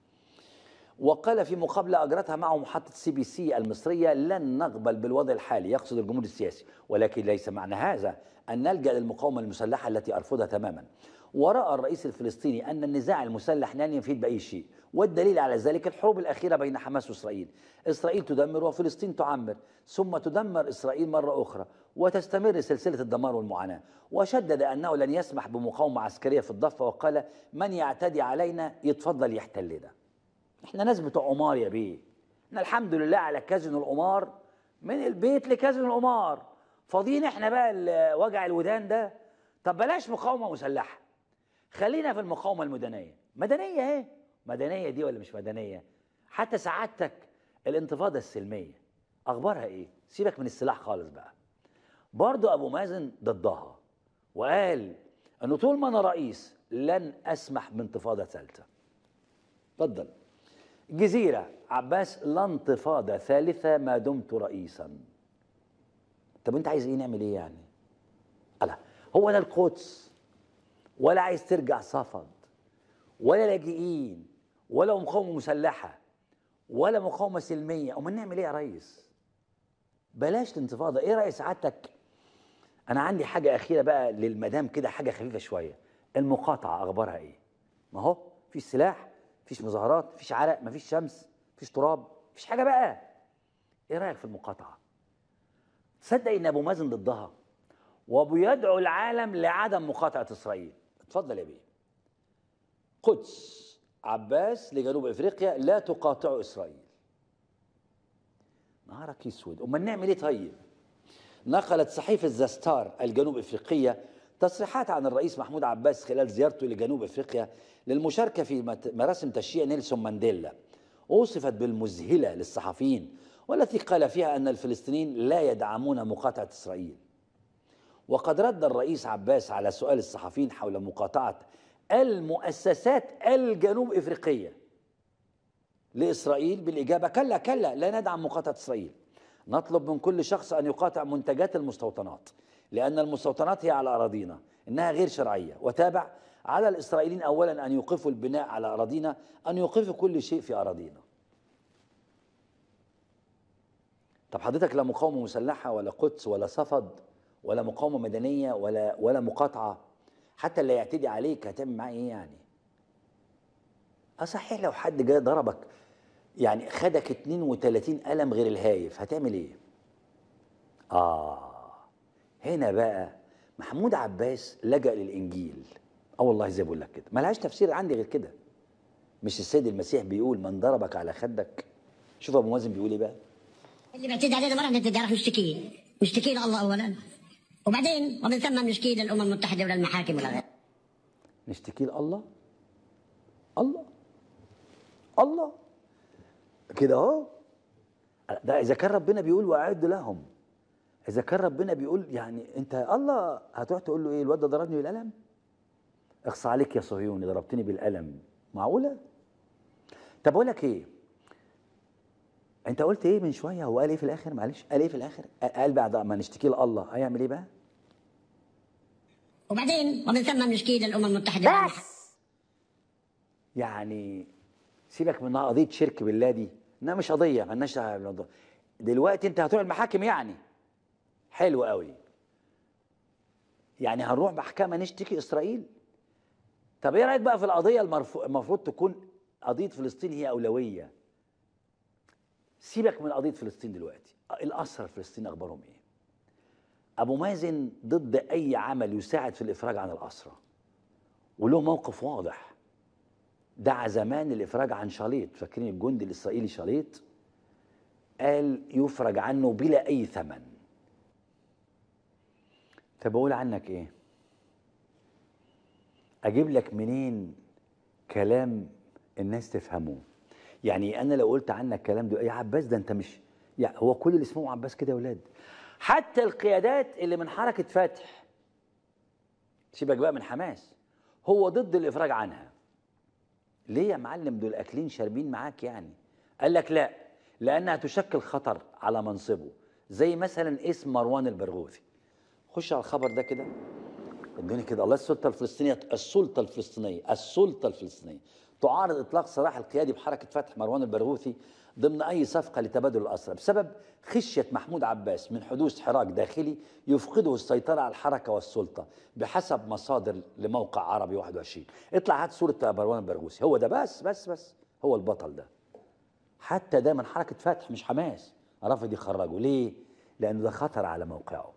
وقال في مقابلة أجرتها معه محطة سي بي سي المصرية لن نقبل بالوضع الحالي يقصد الجمهور السياسي ولكن ليس معنى هذا أن نلجأ للمقاومة المسلحة التي أرفضها تماما ورأى الرئيس الفلسطيني أن النزاع المسلح لن يفيد بأي شيء والدليل على ذلك الحروب الأخيرة بين حماس وإسرائيل إسرائيل تدمر وفلسطين تعمر ثم تدمر إسرائيل مرة أخرى وتستمر سلسلة الدمار والمعاناة وشدد أنه لن يسمح بمقاومة عسكرية في الضفة وقال من يعتدي علينا يتفضل يحتلنا احنا ناس بتوع قمار يا بيه احنا الحمد لله على كازينو القمار من البيت لكازينو القمار فاضيين احنا بقى ال- وجع الودان ده طب بلاش مقاومه مسلحه خلينا في المقاومه المدنيه مدنيه اهي مدنيه دي ولا مش مدنيه حتى سعادتك الانتفاضه السلميه اخبارها ايه سيبك من السلاح خالص بقى برضو ابو مازن ضدها وقال انه طول ما انا رئيس لن اسمح بانتفاضه ثالثه اتفضل جزيرة عباس لا انتفاضة ثالثة ما دمت رئيسا طب انت عايز ايه نعمل ايه يعني لا هو لا القدس ولا عايز ترجع صفد ولا لاجئين ولا مقاومة مسلحة ولا مقاومة سلمية امال نعمل ايه يا ريس بلاش الانتفاضة ايه رأي سعادتك انا عندي حاجة اخيرة بقى للمدام كده حاجة خفيفة شوية المقاطعة اخبارها ايه ما هو فيش سلاح فيش مظاهرات فيش عرق مفيش شمس فيش تراب فيش حاجه بقى ايه رايك في المقاطعه تصدق ان ابو مازن ضدها وبيدعو العالم لعدم مقاطعه اسرائيل اتفضل يا بيه قدس عباس لجنوب افريقيا لا تقاطع اسرائيل نهارك اسود امال نعمل ايه طيب نقلت صحيفة زاستار الجنوب إفريقية تصريحات عن الرئيس محمود عباس خلال زيارته لجنوب إفريقيا للمشاركة في مت- مراسم تشييع نيلسون مانديلا وصفت بالمذهلة للصحفيين والتي قال فيها أن الفلسطينيين لا يدعمون مقاطعة إسرائيل وقد رد الرئيس عباس على سؤال الصحفيين حول مقاطعة المؤسسات الجنوب افريقيه لاسرائيل بالاجابه كلا كلا لا ندعم مقاطعه اسرائيل نطلب من كل شخص ان يقاطع منتجات المستوطنات لان المستوطنات هي على اراضينا انها غير شرعيه وتابع على الاسرائيليين اولا ان يوقفوا البناء على اراضينا ان يوقفوا كل شيء في اراضينا طب حضرتك لا مقاومه مسلحه ولا قدس ولا صفد ولا مقاومه مدنيه ولا ولا مقاطعه حتى اللي يعتدي عليك هتعمل معاه ايه يعني؟ اه صحيح لو حد جاي ضربك يعني خدك 32 قلم غير الهايف هتعمل ايه؟ اه هنا بقى محمود عباس لجأ للانجيل اه والله زي بقول لك كده ملهاش تفسير عندي غير كده مش السيد المسيح بيقول من ضربك على خدك شوف ابو مازن بيقول ايه بقى اللي بيعتدي علينا مرة انت تعرف نشتكيه نشتكيه لله اولا وبعدين ومن ثم نشتكيه للامم المتحده وللمحاكم ولا غير نشتكي لله الله الله كده اهو ده اذا كان ربنا بيقول واعد لهم اذا كان ربنا بيقول يعني انت الله هتروح تقول له ايه الواد ده ضربني بالقلم اخصى عليك يا صهيوني ضربتني بالقلم معقوله طب اقول لك ايه انت قلت ايه من شويه هو قال ايه في الاخر معلش قال ايه في الاخر قال بعد ما نشتكي لله هيعمل ايه بقى وبعدين ومن ثم نشتكيه للامم المتحده والمحاكم. يعني سيبك من قضيه شرك بالله دي انها مش قضيه مالناش دعوه بالموضوع دلوقتي انت هتروح المحاكم يعني حلو قوي يعني هنروح محكمه نشتكي اسرائيل طب ايه رايك بقى في القضيه المرفو... المفروض تكون قضيه فلسطين هي اولويه سيبك من قضيه فلسطين دلوقتي الاسرى الفلسطينيين اخبارهم ايه ابو مازن ضد اي عمل يساعد في الافراج عن الاسرى وله موقف واضح دعا زمان الافراج عن شاليط فاكرين الجندي الاسرائيلي شاليط قال يفرج عنه بلا اي ثمن طب اقول عنك ايه اجيب لك منين كلام الناس تفهموه يعني انا لو قلت عنك كلام ده يا عباس ده انت مش يعني هو كل اللي اسمه عباس كده يا ولاد حتى القيادات اللي من حركه فتح سيبك بقى من حماس هو ضد الافراج عنها ليه يا معلم دول اكلين شاربين معاك يعني قال لك لا لانها تشكل خطر على منصبه زي مثلا اسم مروان البرغوثي خش على الخبر ده كده ادوني كده الله السلطه الفلسطينيه السلطه الفلسطينيه السلطه الفلسطينيه تعارض اطلاق سراح القيادي بحركه فتح مروان البرغوثي ضمن اي صفقه لتبادل الاسرى بسبب خشيه محمود عباس من حدوث حراك داخلي يفقده السيطره على الحركه والسلطه بحسب مصادر لموقع عربي 21 اطلع هات صوره مروان البرغوثي هو ده بس بس بس هو البطل ده حتى ده من حركه فتح مش حماس رافض يخرجه ليه؟ لانه ده خطر على موقعه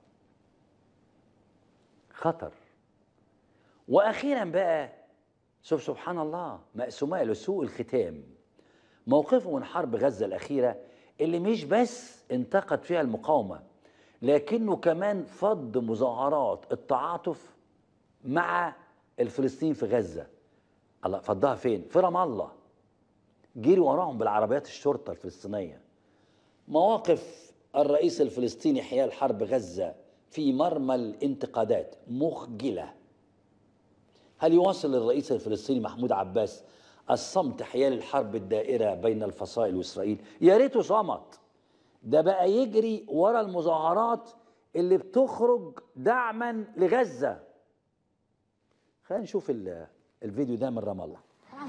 خطر واخيرا بقى شوف سبحان الله مقسومه له سوء الختام موقفه من حرب غزه الاخيره اللي مش بس انتقد فيها المقاومه لكنه كمان فض مظاهرات التعاطف مع الفلسطينيين في غزه الله فضها فين في رام الله جري وراهم بالعربيات الشرطه الفلسطينيه مواقف الرئيس الفلسطيني حيال حرب غزه في مرمى الانتقادات مخجله هل يواصل الرئيس الفلسطيني محمود عباس الصمت حيال الحرب الدائرة بين الفصائل وإسرائيل يا ريته صمت ده بقى يجري ورا المظاهرات اللي بتخرج دعما لغزة خلينا نشوف ال- الفيديو ده من رام الله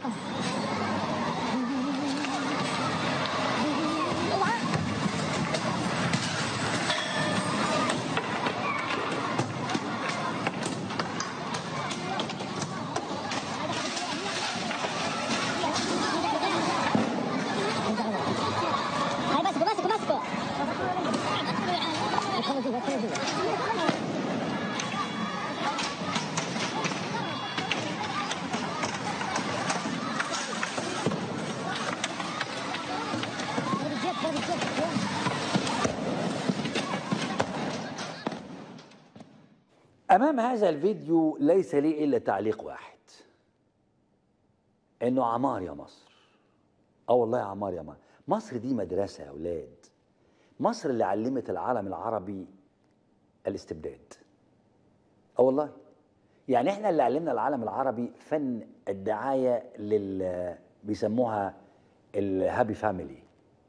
هاي ماسكه ماسكه ماسكه أمام هذا الفيديو ليس لي إلا تعليق واحد إنه عمار يا مصر اه والله يا عمار يا مصر مصر دي مدرسة يا أولاد مصر اللي علمت العالم العربي الاستبداد اه والله يعني احنا اللي علمنا العالم العربي فن الدعايه لل بيسموها الهابي فاميلي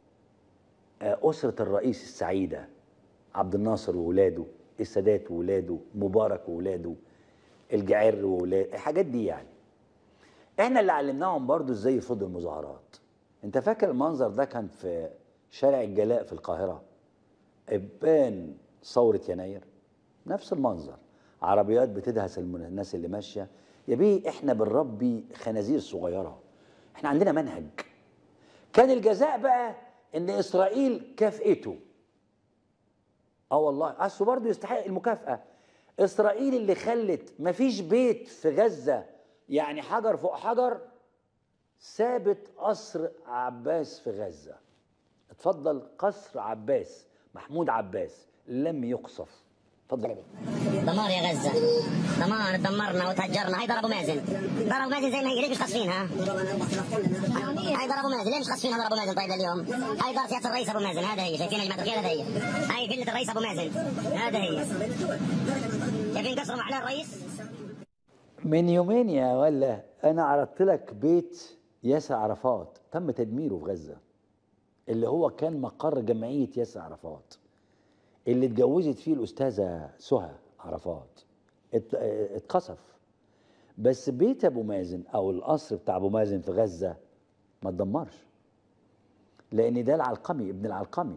اسره الرئيس السعيده عبد الناصر وولاده السادات وولاده مبارك وولاده الجعر وولاده الحاجات دي يعني احنا اللي علمناهم برضو ازاي يفضوا المظاهرات انت فاكر المنظر ده كان في شارع الجلاء في القاهره ابان ثوره يناير نفس المنظر عربيات بتدهس الم- الناس اللي ماشيه يا بيه احنا بنربي خنازير صغيره احنا عندنا منهج كان الجزاء بقى ان اسرائيل كافئته اه والله اصله برضه يستحق المكافاه اسرائيل اللي خلت مفيش بيت في غزه يعني حجر فوق حجر ثابت قصر عباس في غزه اتفضل قصر عباس محمود عباس لم يقصف اتفضل يا بيه دمار يا غزه دمار دمرنا وتهجرنا هاي ضربوا مازن ضربوا مازن زي ما هي ليه مش خاصفينها هاي ضربوا مازن ليه مش خاصفينها ضربوا مازن طيب لليوم هاي دار سياده الرئيس ابو مازن هذا هي شايفين يا جماعه الخير هذا هي هاي فيلة الرئيس ابو مازن هذا هي شايفين كسروا معلاه الرئيس من يومين يا ولا انا عرضت لك بيت ياسر عرفات تم تدميره في غزه اللي هو كان مقر جمعيه ياسر عرفات اللي اتجوزت فيه الاستاذه سهى عرفات ات- اتقصف بس بيت ابو مازن او القصر بتاع ابو مازن في غزه ما اتدمرش لان ده العلقمي ابن العلقمي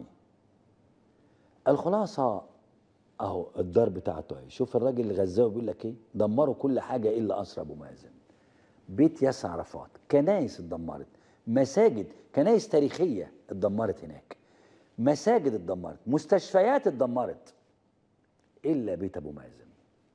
الخلاصه اهو الدار بتاعته اهي شوف الراجل الغزاوي بيقول لك ايه دمروا كل حاجه الا قصر ابو مازن بيت ياسر عرفات كنايس اتدمرت مساجد كنايس تاريخيه اتدمرت هناك مساجد اتدمرت مستشفيات اتدمرت الا بيت ابو مازن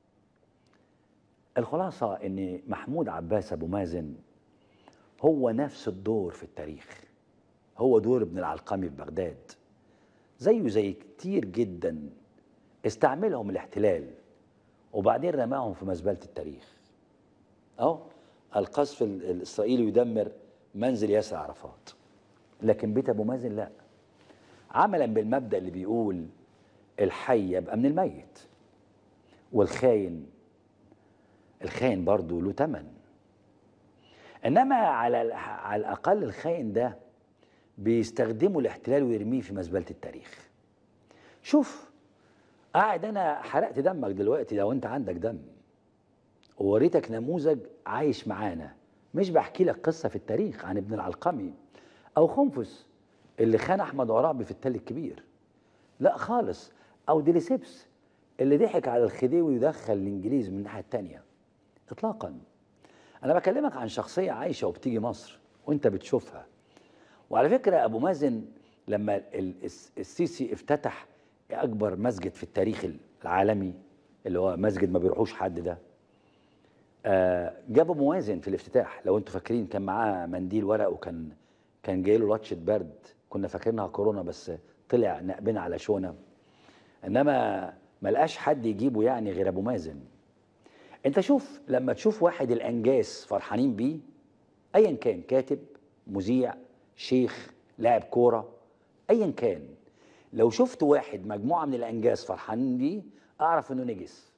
الخلاصه ان محمود عباس ابو مازن هو نفس الدور في التاريخ هو دور ابن العلقمي في بغداد زيه زي كتير جدا استعملهم الاحتلال وبعدين رماهم في مزبله التاريخ اهو القصف ال- الاسرائيلي يدمر منزل ياسر عرفات لكن بيت ابو مازن لا عملا بالمبدا اللي بيقول الحي يبقى من الميت والخاين الخاين برضه له ثمن انما على ال- على الاقل الخاين ده بيستخدموا الاحتلال ويرميه في مزبله التاريخ شوف قاعد انا حرقت دمك دلوقتي لو انت عندك دم ووريتك نموذج عايش معانا مش بحكي لك قصه في التاريخ عن ابن العلقمي او خنفس اللي خان احمد عرابي في التل الكبير لا خالص او ديليسيبس اللي ضحك على الخديوي ودخل الانجليز من الناحيه التانيه اطلاقا انا بكلمك عن شخصيه عايشه وبتيجي مصر وانت بتشوفها وعلى فكره ابو مازن لما ال- الس- السيسي افتتح اكبر مسجد في التاريخ العالمي اللي هو مسجد ما بيروحوش حد ده آه، جاب ابو مازن في الافتتاح لو انتوا فاكرين كان معاه منديل ورق وكان كان جاي له لطشه برد كنا فاكرينها كورونا بس طلع نقبنا على شونه انما ما لقاش حد يجيبه يعني غير ابو مازن انت شوف لما تشوف واحد الانجاز فرحانين بيه ايا كان كاتب مذيع شيخ لاعب كوره ايا كان لو شفت واحد مجموعه من الانجاز فرحانين بيه اعرف انه نجس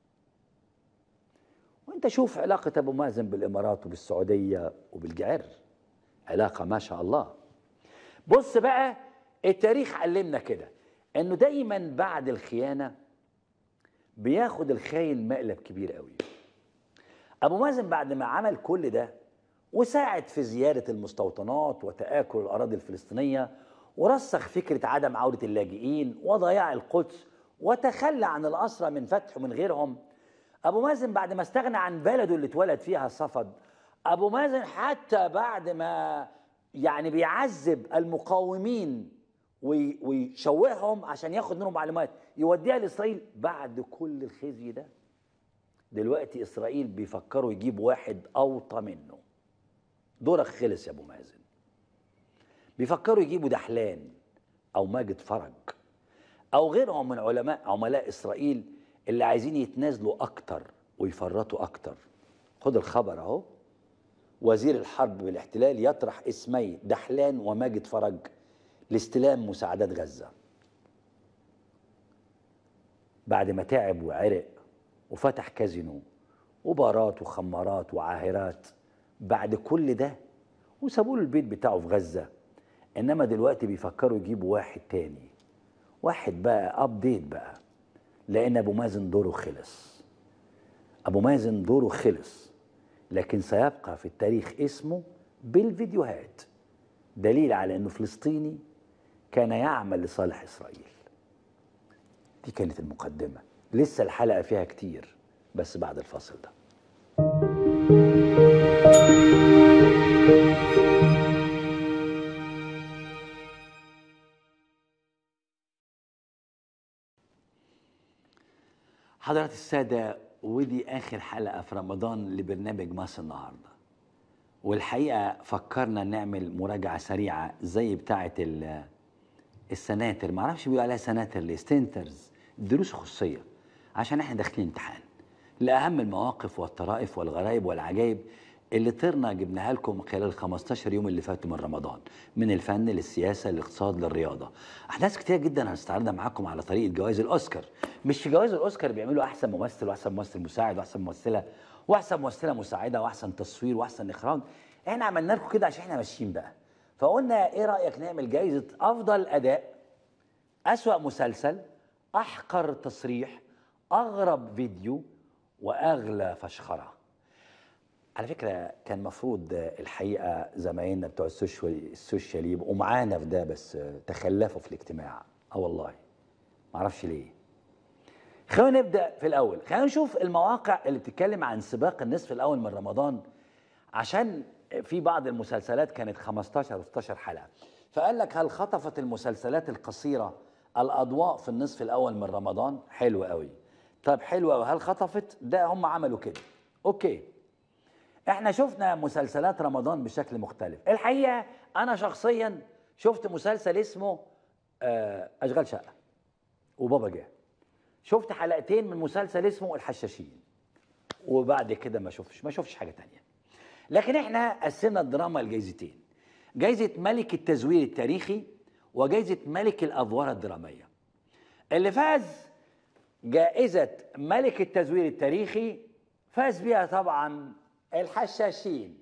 وانت شوف علاقه ابو مازن بالامارات وبالسعوديه وبالجعر علاقه ما شاء الله بص بقى التاريخ علمنا كده انه دايما بعد الخيانه بياخد الخاين مقلب كبير قوي ابو مازن بعد ما عمل كل ده وساعد في زياده المستوطنات وتاكل الاراضي الفلسطينيه ورسخ فكره عدم عوده اللاجئين وضياع القدس وتخلى عن الاسرى من فتح ومن غيرهم ابو مازن بعد ما استغنى عن بلده اللي اتولد فيها صفد ابو مازن حتى بعد ما يعني بيعذب المقاومين وي- ويشوههم عشان ياخد منهم معلومات يوديها لاسرائيل بعد كل الخزي ده دلوقتي اسرائيل بيفكروا يجيبوا واحد اوطى منه دورك خلص يا ابو مازن بيفكروا يجيبوا دحلان او ماجد فرج او غيرهم من علماء عملاء اسرائيل اللي عايزين يتنازلوا اكتر ويفرطوا اكتر خد الخبر اهو وزير الحرب بالاحتلال يطرح اسمي دحلان وماجد فرج لاستلام مساعدات غزه بعد ما تعب وعرق وفتح كازينو وبارات وخمارات وعاهرات بعد كل ده وسابوا له البيت بتاعه في غزة إنما دلوقتي بيفكروا يجيبوا واحد تاني واحد بقى أبديت بقى لأن أبو مازن دوره خلص أبو مازن دوره خلص لكن سيبقى في التاريخ اسمه بالفيديوهات دليل على أنه فلسطيني كان يعمل لصالح إسرائيل دي كانت المقدمة لسه الحلقة فيها كتير بس بعد الفاصل ده حضرات السادة ودي آخر حلقة في رمضان لبرنامج مصر النهاردة والحقيقة فكرنا نعمل مراجعة سريعة زي بتاعة ال- السناتر معرفش بيقولوا عليها سناتر ليه ستنترز دروس خصوصية عشان احنا داخلين امتحان لأهم المواقف والطرائف والغرائب والعجائب اللي طرنا جبناها لكم خلال ال 15 يوم اللي فاتوا من رمضان من الفن للسياسة للاقتصاد للرياضة أحداث كتير جدا هنستعرضها معاكم على طريقة جوائز الأوسكار مش في جوائز الأوسكار بيعملوا أحسن ممثل وأحسن ممثل مساعد وأحسن ممثلة وأحسن ممثلة مساعدة وأحسن تصوير وأحسن إخراج احنا عملنا لكم كده عشان احنا ماشيين بقى فقلنا ايه رأيك نعمل جائزة أفضل أداء أسوأ مسلسل أحقر تصريح أغرب فيديو وأغلى فشخرة على فكرة كان مفروض الحقيقة زمايلنا بتوع السوشيال السوشيال يبقوا معانا في ده بس تخلفوا في الاجتماع اه والله معرفش ليه خلينا نبدأ في الأول خلينا نشوف المواقع اللي بتتكلم عن سباق النصف الأول من رمضان عشان في بعض المسلسلات كانت 15 و 16 حلقة فقال لك هل خطفت المسلسلات القصيرة الأضواء في النصف الأول من رمضان حلو قوي طب حلو قوي هل خطفت ده هم عملوا كده أوكي احنا شفنا مسلسلات رمضان بشكل مختلف الحقيقة أنا شخصيا شفت مسلسل اسمه آه، أشغال شقة وبابا جه شفت حلقتين من مسلسل اسمه الحشاشين وبعد كده ما شفتش ما شفتش حاجة تانية لكن احنا قسمنا الدراما لجايزتين جايزة ملك التزوير التاريخي وجايزة ملك الأدوار الدرامية اللي فاز جائزة ملك التزوير التاريخي فاز بيها طبعا الحشاشين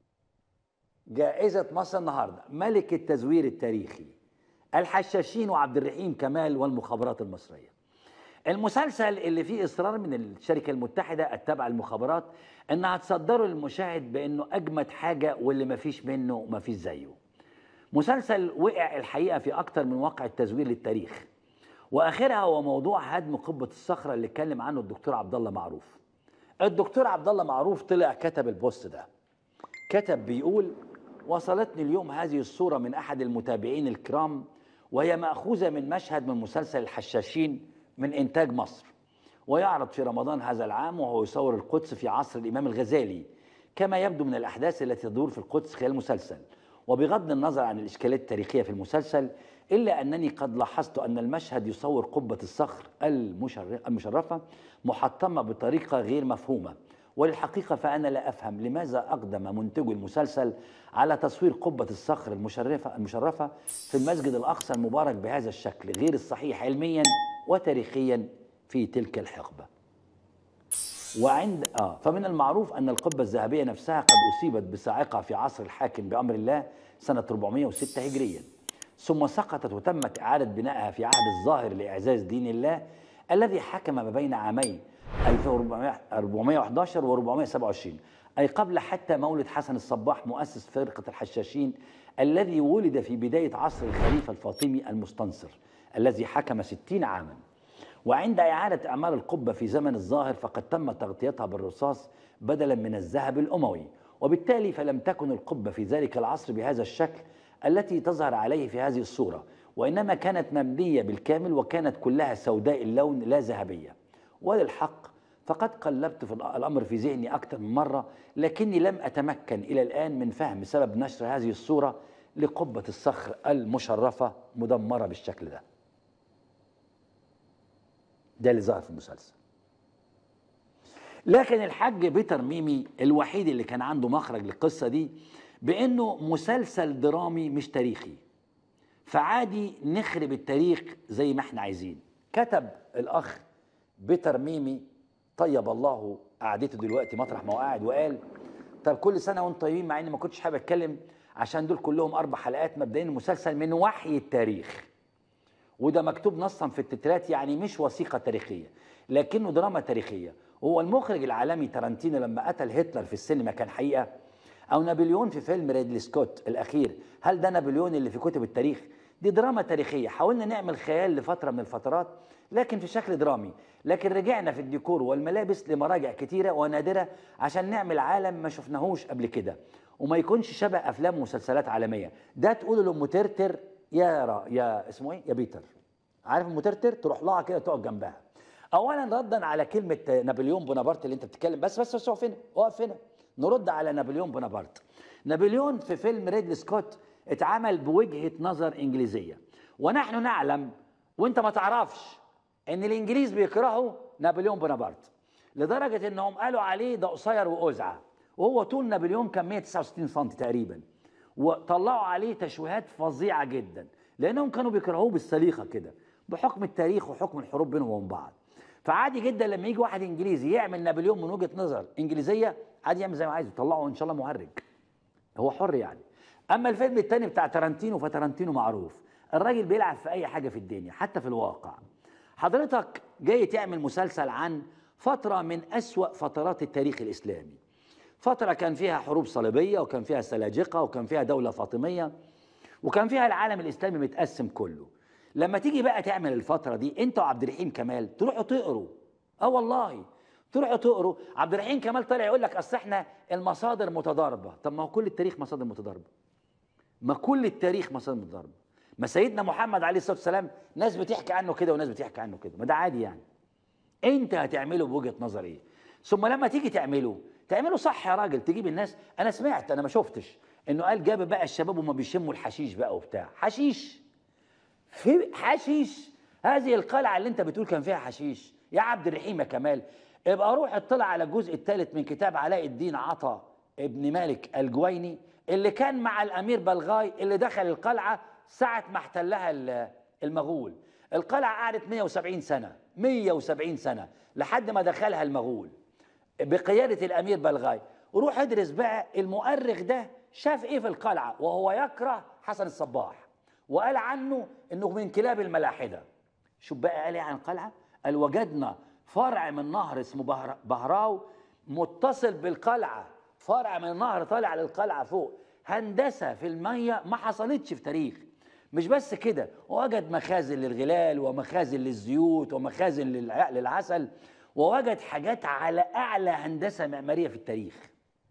جائزة مصر النهاردة ملك التزوير التاريخي الحشاشين وعبد الرحيم كمال والمخابرات المصرية المسلسل اللي فيه إصرار من الشركة المتحدة التابعة للمخابرات إنها تصدره للمشاهد بإنه أجمد حاجة واللي مفيش منه مفيش زيه مسلسل وقع الحقيقة في أكتر من واقع التزوير للتاريخ وآخرها هو موضوع هدم قبة الصخرة اللي اتكلم عنه الدكتور عبد الله معروف الدكتور عبد الله معروف طلع كتب البوست ده كتب بيقول وصلتني اليوم هذه الصورة من أحد المتابعين الكرام وهي مأخوذة من مشهد من مسلسل الحشاشين من إنتاج مصر ويعرض في رمضان هذا العام وهو يصور القدس في عصر الإمام الغزالي كما يبدو من الأحداث التي تدور في القدس خلال المسلسل وبغض النظر عن الإشكالات التاريخية في المسلسل إلا أنني قد لاحظت أن المشهد يصور قبة الصخر المشر- المشرفة محطمة بطريقة غير مفهومة وللحقيقة فأنا لا أفهم لماذا أقدم منتجو المسلسل على تصوير قبة الصخر المشرفة المشرفة في المسجد الأقصى المبارك بهذا الشكل غير الصحيح علميا وتاريخيا في تلك الحقبة وعند اه فمن المعروف ان القبه الذهبيه نفسها قد اصيبت بصاعقه في عصر الحاكم بامر الله سنه 406 هجريا ثم سقطت وتمت اعاده بنائها في عهد الظاهر لاعزاز دين الله الذي حكم ما بين عامين 1411 و 427 اي قبل حتى مولد حسن الصباح مؤسس فرقه الحشاشين الذي ولد في بدايه عصر الخليفه الفاطمي المستنصر الذي حكم 60 عاما وعند إعادة أعمال القبة في زمن الظاهر فقد تم تغطيتها بالرصاص بدلا من الذهب الأموي وبالتالي فلم تكن القبة في ذلك العصر بهذا الشكل التي تظهر عليه في هذه الصورة وإنما كانت مبنية بالكامل وكانت كلها سوداء اللون لا ذهبية وللحق فقد قلبت في الأمر في ذهني أكثر من مرة لكني لم أتمكن إلى الآن من فهم سبب نشر هذه الصورة لقبة الصخر المشرفة مدمرة بالشكل ده ده اللي ظهر في المسلسل لكن الحاج بيتر ميمي الوحيد اللي كان عنده مخرج للقصة دي بأنه مسلسل درامي مش تاريخي فعادي نخرب التاريخ زي ما احنا عايزين كتب الأخ بيتر ميمي طيب الله قعدته دلوقتي مطرح ما هو قاعد وقال طب كل سنه وانتم طيبين مع اني ما كنتش حابب اتكلم عشان دول كلهم اربع حلقات مبدئيا المسلسل من وحي التاريخ وده مكتوب نصا في التترات يعني مش وثيقه تاريخيه لكنه دراما تاريخيه هو المخرج العالمي تارانتينو لما قتل هتلر في السينما كان حقيقه او نابليون في فيلم ريدلي سكوت الاخير هل ده نابليون اللي في كتب التاريخ دي دراما تاريخيه حاولنا نعمل خيال لفتره من الفترات لكن في شكل درامي لكن رجعنا في الديكور والملابس لمراجع كتيره ونادره عشان نعمل عالم ما شفناهوش قبل كده وما يكونش شبه افلام ومسلسلات عالميه ده تقول له مترتر يا را يا اسمه ايه يا بيتر عارف المترتر تروح لها كده تقعد جنبها اولا ردا على كلمه نابليون بونابرت اللي انت بتتكلم بس بس بس اقف هنا اقف هنا نرد على نابليون بونابرت نابليون في فيلم ريدلي سكوت اتعمل بوجهه نظر انجليزيه ونحن نعلم وانت ما تعرفش ان الانجليز بيكرهوا نابليون بونابرت لدرجه انهم قالوا عليه ده قصير وأزعة وهو طول نابليون كان 169 سم تقريبا وطلعوا عليه تشويهات فظيعه جدا لانهم كانوا بيكرهوه بالسليقه كده بحكم التاريخ وحكم الحروب بينهم وبين بعض فعادي جدا لما يجي واحد انجليزي يعمل نابليون من وجهه نظر انجليزيه عادي يعمل زي ما عايز يطلعه ان شاء الله مهرج هو حر يعني اما الفيلم الثاني بتاع تارانتينو فتارانتينو معروف الراجل بيلعب في اي حاجه في الدنيا حتى في الواقع حضرتك جاي تعمل مسلسل عن فتره من اسوا فترات التاريخ الاسلامي فتره كان فيها حروب صليبيه وكان فيها سلاجقه وكان فيها دوله فاطميه وكان فيها العالم الاسلامي متقسم كله لما تيجي بقى تعمل الفتره دي انت وعبد الرحيم كمال تروحوا تقروا اه والله تروحوا تقروا عبد الرحيم كمال طالع يقول لك اصل احنا المصادر متضاربه طب ما هو كل التاريخ مصادر متضاربه ما كل التاريخ مصادر متضاربه ما سيدنا محمد عليه الصلاه والسلام ناس بتحكي عنه كده وناس بتحكي عنه كده ما ده عادي يعني انت هتعمله بوجهه نظر ايه ثم لما تيجي تعمله تعمله صح يا راجل تجيب الناس انا سمعت انا ما شفتش انه قال جاب بقى الشباب وما بيشموا الحشيش بقى وبتاع حشيش في حشيش هذه القلعه اللي انت بتقول كان فيها حشيش يا عبد الرحيم يا كمال ابقى روح اطلع على الجزء الثالث من كتاب علاء الدين عطا ابن مالك الجويني اللي كان مع الامير بلغاي اللي دخل القلعه ساعه ما احتلها ال- المغول القلعه قعدت 170 سنه 170 سنه لحد ما دخلها المغول بقياده الامير بلغاي وروح ادرس بقى المؤرخ ده شاف ايه في القلعه وهو يكره حسن الصباح وقال عنه انه من كلاب الملاحده شوف بقى قال ايه عن القلعه قال وجدنا فرع من نهر اسمه بهر- بهراو متصل بالقلعه فرع من النهر طالع للقلعه فوق هندسه في الميه ما حصلتش في تاريخ مش بس كده وجد مخازن للغلال ومخازن للزيوت ومخازن للع- للعسل ووجد حاجات على اعلى هندسه معماريه في التاريخ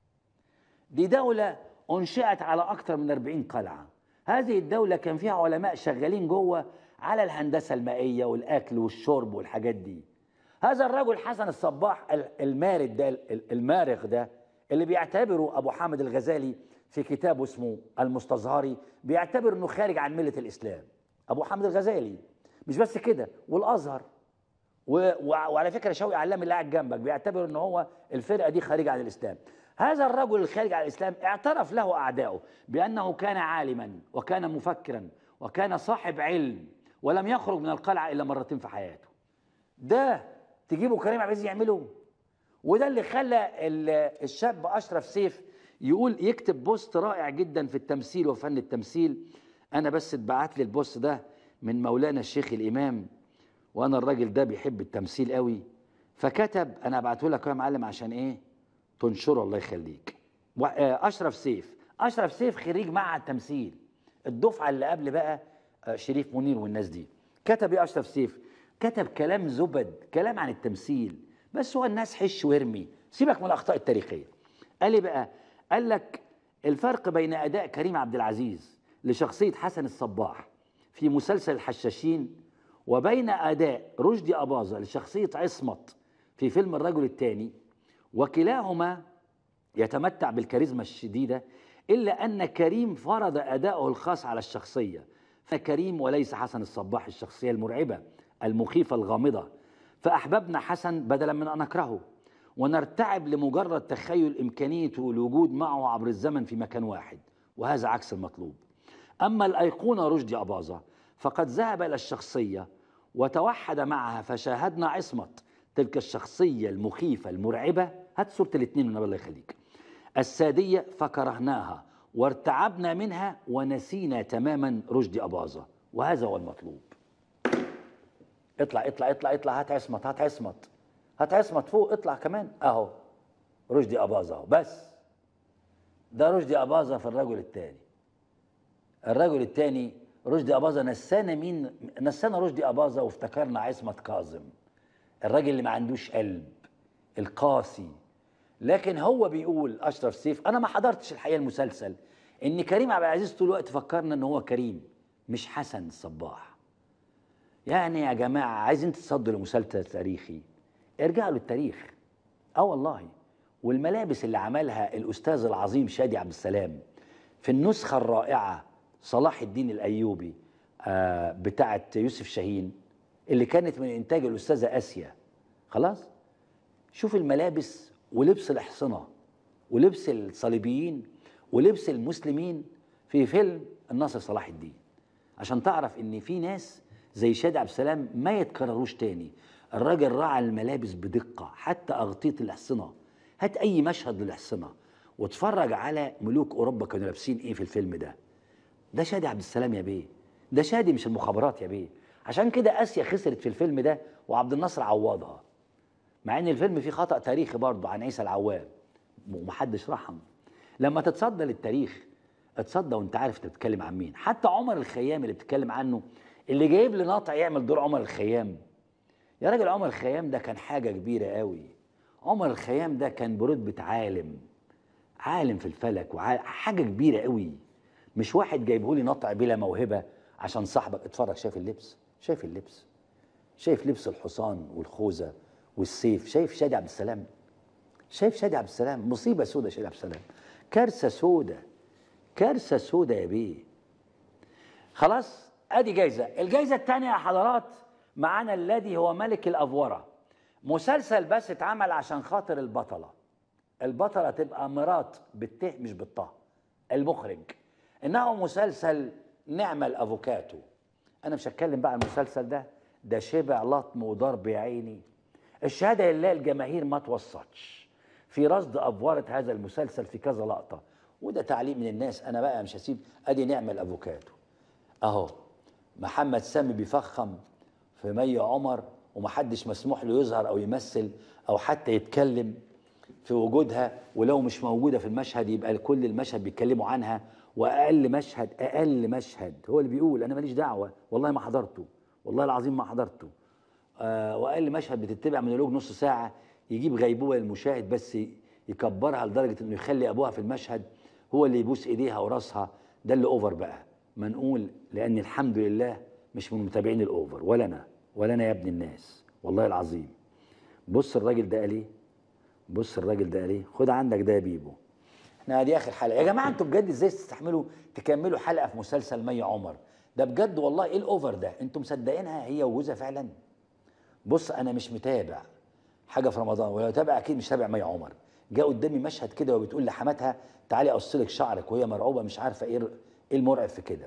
دي دولة أنشئت على أكثر من 40 قلعة هذه الدولة كان فيها علماء شغالين جوه على الهندسة المائية والأكل والشرب والحاجات دي هذا الرجل حسن الصباح ال- المارد ده ال- المارق ده اللي بيعتبره أبو حامد الغزالي في كتابه اسمه المستظهري بيعتبر أنه خارج عن ملة الإسلام أبو حامد الغزالي مش بس كده والأزهر و... وع- وعلى فكره شوقي علام اللي قاعد جنبك بيعتبر ان هو الفرقه دي خارجه عن الاسلام هذا الرجل الخارج عن الاسلام اعترف له اعداؤه بانه كان عالما وكان مفكرا وكان صاحب علم ولم يخرج من القلعه الا مرتين في حياته ده تجيبه كريم عبد العزيز يعمله وده اللي خلى ال- الشاب اشرف سيف يقول يكتب بوست رائع جدا في التمثيل وفن التمثيل انا بس اتبعت لي البوست ده من مولانا الشيخ الامام وانا الراجل ده بيحب التمثيل قوي فكتب انا ابعته لك يا معلم عشان ايه تنشره الله يخليك و- آه، اشرف سيف اشرف سيف خريج معهد تمثيل الدفعه اللي قبل بقى آه، شريف منير والناس دي كتب ايه اشرف سيف كتب كلام زبد كلام عن التمثيل بس هو الناس حش وارمي سيبك من الاخطاء التاريخيه قال لي بقى قال لك الفرق بين اداء كريم عبد العزيز لشخصيه حسن الصباح في مسلسل الحشاشين وبين اداء رشدي اباظه لشخصيه عصمت في فيلم الرجل الثاني وكلاهما يتمتع بالكاريزما الشديده الا ان كريم فرض اداؤه الخاص على الشخصيه فكريم وليس حسن الصباح الشخصيه المرعبه المخيفه الغامضه فاحببنا حسن بدلا من ان نكرهه ونرتعب لمجرد تخيل امكانيه الوجود معه عبر الزمن في مكان واحد وهذا عكس المطلوب أما الأيقونة رشدي أباظة فقد ذهب إلى الشخصية وتوحد معها فشاهدنا عصمت تلك الشخصية المخيفة المرعبة هات صوره الاثنين من الله يخليك الساديه فكرهناها وارتعبنا منها ونسينا تماما رشدي اباظه وهذا هو المطلوب اطلع اطلع اطلع اطلع هات عصمت هات عصمت هات عصمت فوق اطلع كمان اهو رشدي اباظه اهو بس ده رشدي اباظه في الرجل الثاني الرجل الثاني رشدي اباظه نسانا مين نسانا رشدي اباظه وافتكرنا عصمت كاظم الراجل اللي ما عندوش قلب القاسي لكن هو بيقول اشرف سيف انا ما حضرتش الحقيقه المسلسل ان كريم عبد العزيز طول الوقت فكرنا ان هو كريم مش حسن الصباح يعني يا جماعه عايزين تصدوا لمسلسل تاريخي ارجعوا للتاريخ اه والله والملابس اللي عملها الاستاذ العظيم شادي عبد السلام في النسخه الرائعه صلاح الدين الايوبي آه بتاعه يوسف شاهين اللي كانت من انتاج الاستاذه اسيا خلاص شوف الملابس ولبس الاحصنه ولبس الصليبيين ولبس المسلمين في فيلم الناصر صلاح الدين عشان تعرف ان في ناس زي شادي عبد السلام ما يتكرروش تاني الراجل راعى الملابس بدقه حتى اغطيه الاحصنه هات اي مشهد للاحصنه واتفرج على ملوك اوروبا كانوا لابسين ايه في الفيلم ده ده شادي عبد السلام يا بيه ده شادي مش المخابرات يا بيه عشان كده اسيا خسرت في الفيلم ده وعبد الناصر عوضها مع ان الفيلم فيه خطا تاريخي برضه عن عيسى العوام ومحدش رحم لما تتصدى للتاريخ اتصدى وانت عارف انت بتتكلم عن مين حتى عمر الخيام اللي بتتكلم عنه اللي جايب لي ناطع يعمل دور عمر الخيام يا راجل عمر الخيام ده كان حاجه كبيره قوي عمر الخيام ده كان برتبه عالم عالم في الفلك وحاجه كبيره قوي مش واحد جايبه لي نطع بلا موهبه عشان صاحبك اتفرج شايف اللبس شايف اللبس شايف لبس الحصان والخوذه والسيف شايف شادي عبد السلام شايف شادي عبد السلام مصيبه سودة شادي عبد السلام كارثه سودة كارثه سودة يا بيه خلاص ادي جايزه الجايزه الثانيه يا حضرات معانا الذي هو ملك الافوره مسلسل بس اتعمل عشان خاطر البطله البطله تبقى مرات بالته مش بالطه المخرج انه مسلسل نعمة الافوكاتو انا مش هتكلم بقى عن المسلسل ده ده شبع لطم وضرب يا عيني الشهاده لله الجماهير ما توسطش في رصد افوره هذا المسلسل في كذا لقطه وده تعليق من الناس انا بقى مش هسيب ادي نعمة الافوكاتو اهو محمد سامي بيفخم في مي عمر ومحدش مسموح له يظهر او يمثل او حتى يتكلم في وجودها ولو مش موجوده في المشهد يبقى كل المشهد بيتكلموا عنها واقل مشهد اقل مشهد هو اللي بيقول انا ماليش دعوه والله ما حضرته والله العظيم ما حضرته آه واقل مشهد بتتبع مونولوج نص ساعه يجيب غيبوبه للمشاهد بس يكبرها لدرجه انه يخلي ابوها في المشهد هو اللي يبوس ايديها وراسها ده اللي اوفر بقى ما نقول لان الحمد لله مش من متابعين الاوفر ولا انا ولا انا يا ابن الناس والله العظيم بص الراجل ده قال ايه بص الراجل ده قال ايه خد عندك ده يا بيبو احنا دي اخر حلقه يا جماعه انتوا بجد ازاي تستحملوا تكملوا حلقه في مسلسل مي عمر ده بجد والله ايه الاوفر ده انتوا مصدقينها هي وجوزها فعلا بص انا مش متابع حاجه في رمضان ولو تابع اكيد مش تابع مي عمر جاء قدامي مشهد كده وبتقول لحماتها تعالي اقص لك شعرك وهي مرعوبه مش عارفه ايه ايه المرعب في كده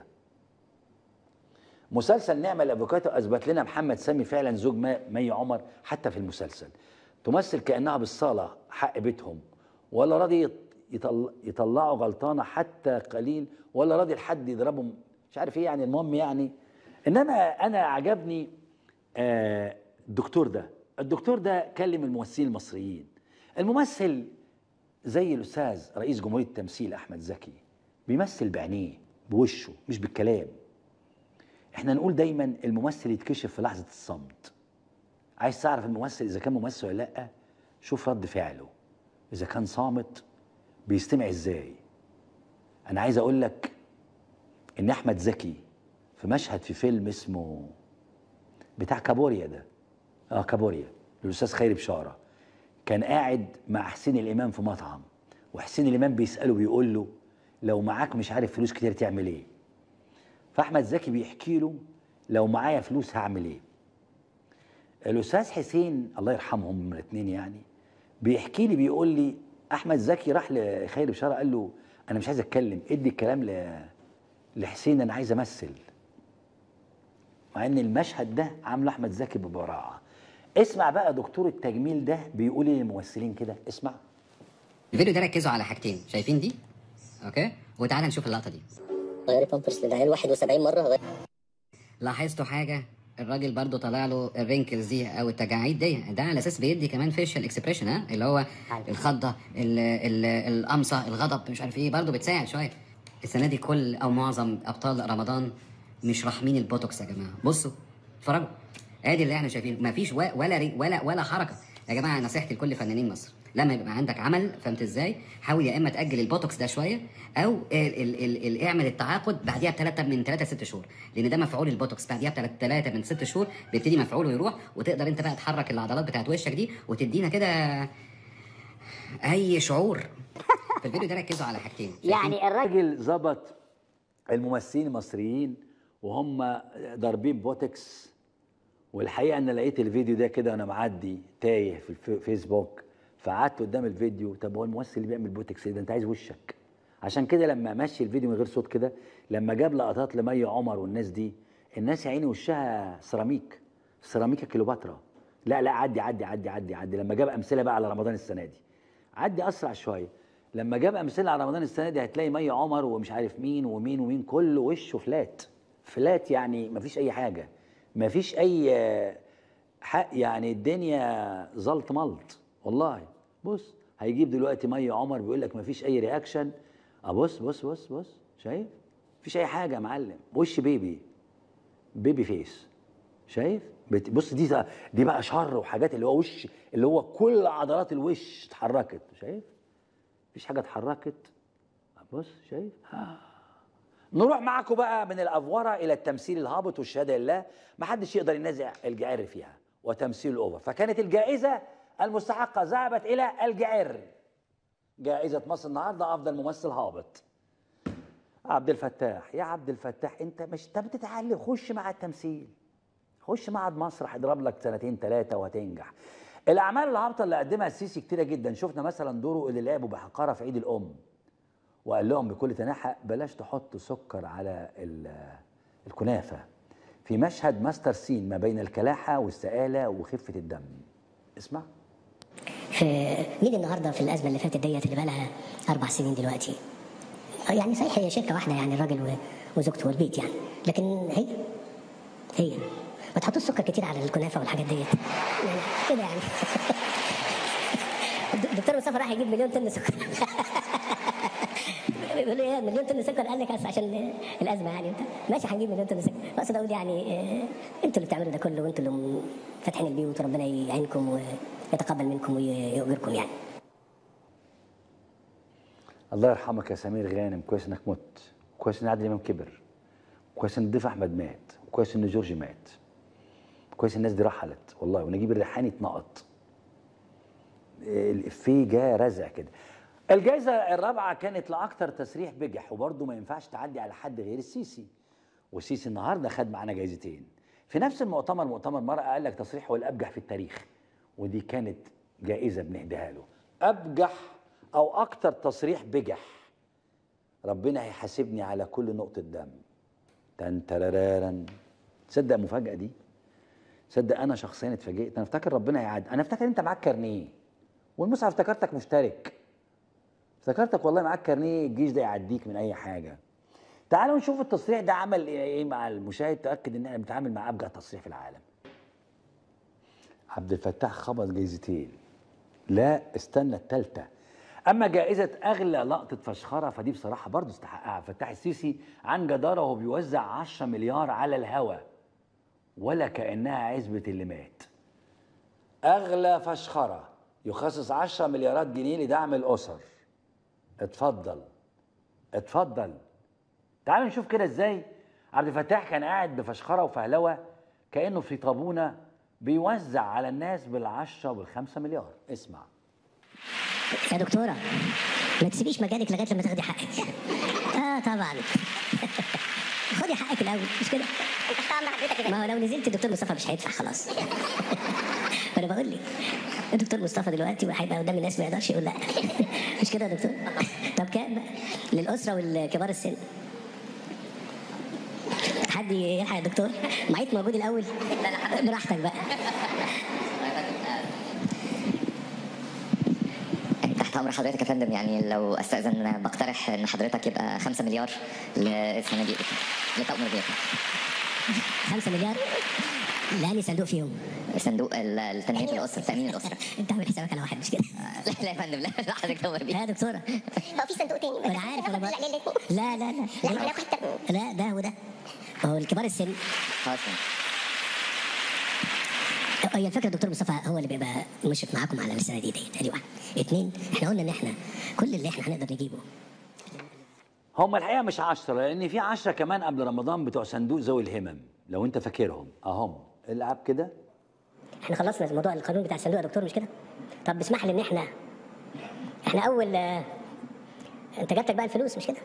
مسلسل نعمة الافوكاتو اثبت لنا محمد سامي فعلا زوج مي عمر حتى في المسلسل تمثل كانها بالصاله حق بيتهم ولا راضي يطل... يطلعوا غلطانه حتى قليل ولا راضي لحد يضربهم مش عارف ايه يعني المهم يعني انما انا عجبني آه الدكتور ده الدكتور ده كلم الممثلين المصريين الممثل زي الاستاذ رئيس جمهوريه التمثيل احمد زكي بيمثل بعينيه بوشه مش بالكلام احنا نقول دايما الممثل يتكشف في لحظه الصمت عايز تعرف الممثل اذا كان ممثل ولا لا شوف رد فعله اذا كان صامت بيستمع ازاي انا عايز اقول لك ان احمد زكي في مشهد في فيلم اسمه بتاع كابوريا ده اه كابوريا للاستاذ خيري بشاره كان قاعد مع حسين الامام في مطعم وحسين الامام بيساله بيقول له لو معاك مش عارف فلوس كتير تعمل ايه فاحمد زكي بيحكي له لو معايا فلوس هعمل ايه الاستاذ حسين الله يرحمهم الاثنين يعني بيحكي لي بيقول لي احمد زكي راح لخير بشاره قال له انا مش عايز اتكلم ادي الكلام ل... لحسين انا عايز امثل مع ان المشهد ده عامله احمد زكي ببراعه اسمع بقى دكتور التجميل ده بيقول ايه للممثلين كده اسمع الفيديو ده ركزوا على حاجتين شايفين دي اوكي وتعالى نشوف اللقطه دي غيري بامبرز للعيال 71 مره غير لاحظتوا حاجه الراجل برضو طالع له الرينكلز دي او التجاعيد دي ده على اساس بيدي كمان فيشل اكسبريشن ها اللي هو الخضه ال ال القمصه الغضب مش عارف ايه برضو بتساعد شويه السنه دي كل او معظم ابطال رمضان مش راحمين البوتوكس يا جماعه بصوا اتفرجوا ادي اللي احنا شايفينه مفيش و- ولا ري ولا ولا حركه يا جماعه نصيحتي لكل فنانين مصر لما يبقى عندك عمل فهمت ازاي حاول يا اما تاجل البوتوكس ده شويه او ال ال ال ال اعمل التعاقد بعديها بثلاثه من ثلاثه ست شهور لان ده مفعول البوتوكس بعديها بثلاثه من ست شهور بيبتدي مفعوله يروح وتقدر انت بقى تحرك العضلات بتاعت وشك دي وتدينا كده اي شعور في الفيديو ده ركزوا على حاجتين يعني الراجل الراجل ظبط الممثلين المصريين وهم ضاربين بوتكس والحقيقه انا لقيت الفيديو ده كده وانا معدي تايه في الفيسبوك فقعدت قدام الفيديو طب هو الممثل اللي بيعمل بوتكس إيه ده انت عايز وشك عشان كده لما مشي الفيديو من غير صوت كده لما جاب لقطات لمي عمر والناس دي الناس يا عيني وشها سيراميك سيراميكا كليوباترا لا لا عدي عدي عدي عدي عدي لما جاب امثله بقى على رمضان السنه دي عدي اسرع شويه لما جاب امثله على رمضان السنه دي هتلاقي مي عمر ومش عارف مين ومين ومين كله وشه فلات فلات يعني مفيش اي حاجه مفيش اي آه، حق يعني الدنيا زلط ملط والله بص هيجيب دلوقتي مي عمر بيقول لك مفيش اي رياكشن ابص بص بص بص شايف مفيش اي حاجه يا معلم وش بيبي بيبي فيس شايف بت- بص دي دي بقى شر وحاجات اللي هو وش اللي هو كل عضلات الوش اتحركت شايف مفيش حاجه اتحركت بص شايف ها. نروح معاكم بقى من الافوره الى التمثيل الهابط والشهاده لله ما حدش يقدر ينازع الجعر فيها وتمثيل الاوفر فكانت الجائزه المستحقه ذهبت الى الجعر جائزه مصر النهارده افضل ممثل هابط عبد الفتاح يا عبد الفتاح انت مش انت بتتعلم خش مع التمثيل خش معهد مسرح اضرب لك سنتين ثلاثه وهتنجح الاعمال الهابطه اللي قدمها السيسي كتيره جدا شفنا مثلا دوره اللي لعبه بحقاره في عيد الام وقال لهم بكل تنحى بلاش تحطوا سكر على ال- الكنافه في مشهد ماستر سين ما بين الكلاحه والسآله وخفه الدم اسمع في مين النهارده في الازمه اللي فاتت ديت اللي بقى لها اربع سنين دلوقتي يعني صحيح هي شركه واحده يعني الراجل و- وزوجته والبيت يعني لكن هي هي ما تحطوش سكر كتير على الكنافه والحاجات ديت يعني كده يعني الدكتور مصطفى راح يجيب مليون طن سكر بيقول لي ايه مليون طن سكر قال لك بس عشان الازمه يعني انت ماشي هنجيب مليون طن سكر اقصد اقول يعني آه، انتوا اللي بتعملوا ده كله وانتوا اللي فاتحين البيوت وربنا يعينكم ويتقبل منكم ويؤجركم يعني الله يرحمك يا سمير غانم كويس انك مت كويس ان عادل امام كبر كويس ان ضيف احمد مات كويس ان جورج مات كويس الناس دي رحلت والله ونجيب الريحاني اتنقط الافيه جه رزع كده الجائزة الرابعة كانت لأكثر تسريح بجح وبرضه ما ينفعش تعدي على حد غير السيسي والسيسي النهارده خد معانا جايزتين في نفس المؤتمر مؤتمر مرأة قال لك تصريح هو الأبجح في التاريخ ودي كانت جائزة بنهديها له أبجح أو أكثر تصريح بجح ربنا هيحاسبني على كل نقطة دم تن ترارارن تصدق مفاجأة دي تصدق أنا شخصيا اتفاجئت أنا افتكر ربنا هيعد أنا افتكر أنت معاك كارنيه والمصحف افتكرتك مشترك افتكرتك والله معاك كارنيه الجيش ده يعديك من أي حاجة تعالوا نشوف التصريح ده عمل ايه مع المشاهد تاكد ان احنا بنتعامل مع ابجع تصريح في العالم عبد الفتاح خبط جايزتين لا استنى الثالثه اما جائزه اغلى لقطه فشخره فدي بصراحه برضه استحقها عبد الفتاح السيسي عن جداره وهو بيوزع 10 مليار على الهوى ولا كانها عزبه اللي مات اغلى فشخره يخصص 10 مليارات جنيه لدعم الاسر اتفضل اتفضل تعالوا نشوف كده ازاي عبد الفتاح كان قاعد بفشخره وفهلوه كانه في طابونه بيوزع على الناس بالعشرة والخمسة مليار اسمع يا دكتورة ما تسيبيش مجالك لغاية لما تاخدي حقك اه طبعا خدي حقك الأول مش كده ما هو لو نزلت الدكتور مصطفى مش هيدفع خلاص وانا بقول لك الدكتور مصطفى دلوقتي وهيبقى قدام الناس ما يقدرش يقول لا مش كده يا دكتور طب كام بقى للأسرة والكبار السن حد يلحق يا دكتور معيط موجود الأول براحتك بقى تحت امر حضرتك يا فندم يعني لو استاذن بقترح ان حضرتك يبقى 5 مليار للصناديق لطقم الضيافه 5 مليار لاني صندوق فيهم صندوق ال- التنميه الاسره تامين الاسره انت عامل حسابك على واحد مش كده لا لا يا فندم لا لا حضرتك تؤمر بيه يا دكتوره هو في صندوق تاني انا عارف انا بقى لا لا لا لا لا لا انا واحد لا ده وده ما هو الكبار السن خلاص فندم. هي الفكره دكتور مصطفى هو اللي بيبقى مشرف معاكم على السنه دي ديت ادي واحد اثنين احنا قلنا ان احنا كل اللي احنا هنقدر نجيبه هم الحقيقه مش عشرة لان في عشرة كمان قبل رمضان بتوع صندوق ذوي الهمم لو انت فاكرهم اهم العب كده احنا خلصنا موضوع القانون بتاع الصندوق يا دكتور مش كده؟ طب اسمح لي ان احنا احنا اول آه، انت جاتك بقى الفلوس مش كده؟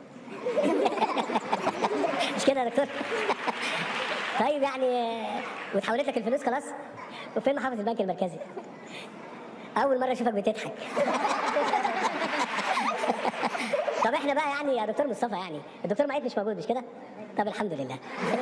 مش كده يا دكتور؟ طيب يعني آه، واتحولت لك الفلوس خلاص؟ وفين محافظ البنك المركزي؟ اول مره اشوفك بتضحك طب احنا بقى يعني يا دكتور مصطفى يعني الدكتور معيد مش موجود مش كده؟ طب الحمد لله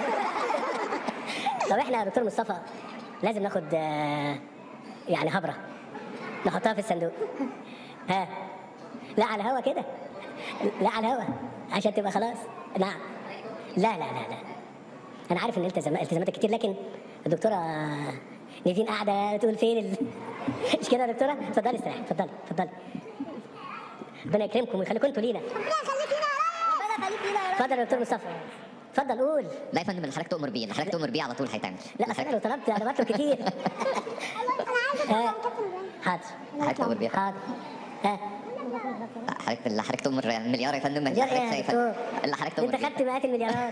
طب احنا يا دكتور مصطفى لازم ناخد آه، يعني هبره نحطها في الصندوق ها لا على الهوا كده لا على الهوا عشان تبقى خلاص نعم لا لا لا لا انا عارف ان التزام التزاماتك كتير لكن الدكتوره نيفين قاعده تقول فين ال... مش كده يا دكتوره اتفضلي استريحي اتفضلي اتفضلي ربنا يكرمكم ويخليكم انتوا لينا اتفضل يا دكتور مصطفى اتفضل قول لا يا فندم اللي حضرتك تؤمر بيه اللي حضرتك تؤمر بيه على طول هيتعمل لا اصل انا لو طلبت انا بطلب كتير آه، حاضر حضرتك تؤمر بيه حاضر ها حضرتك اللي حضرتك تؤمر مليار يا فندم اللي مليار حضرتك ايه يا شايفه دكتور؟ اللي حضرتك تؤمر انت بيه خدت مئات المليارات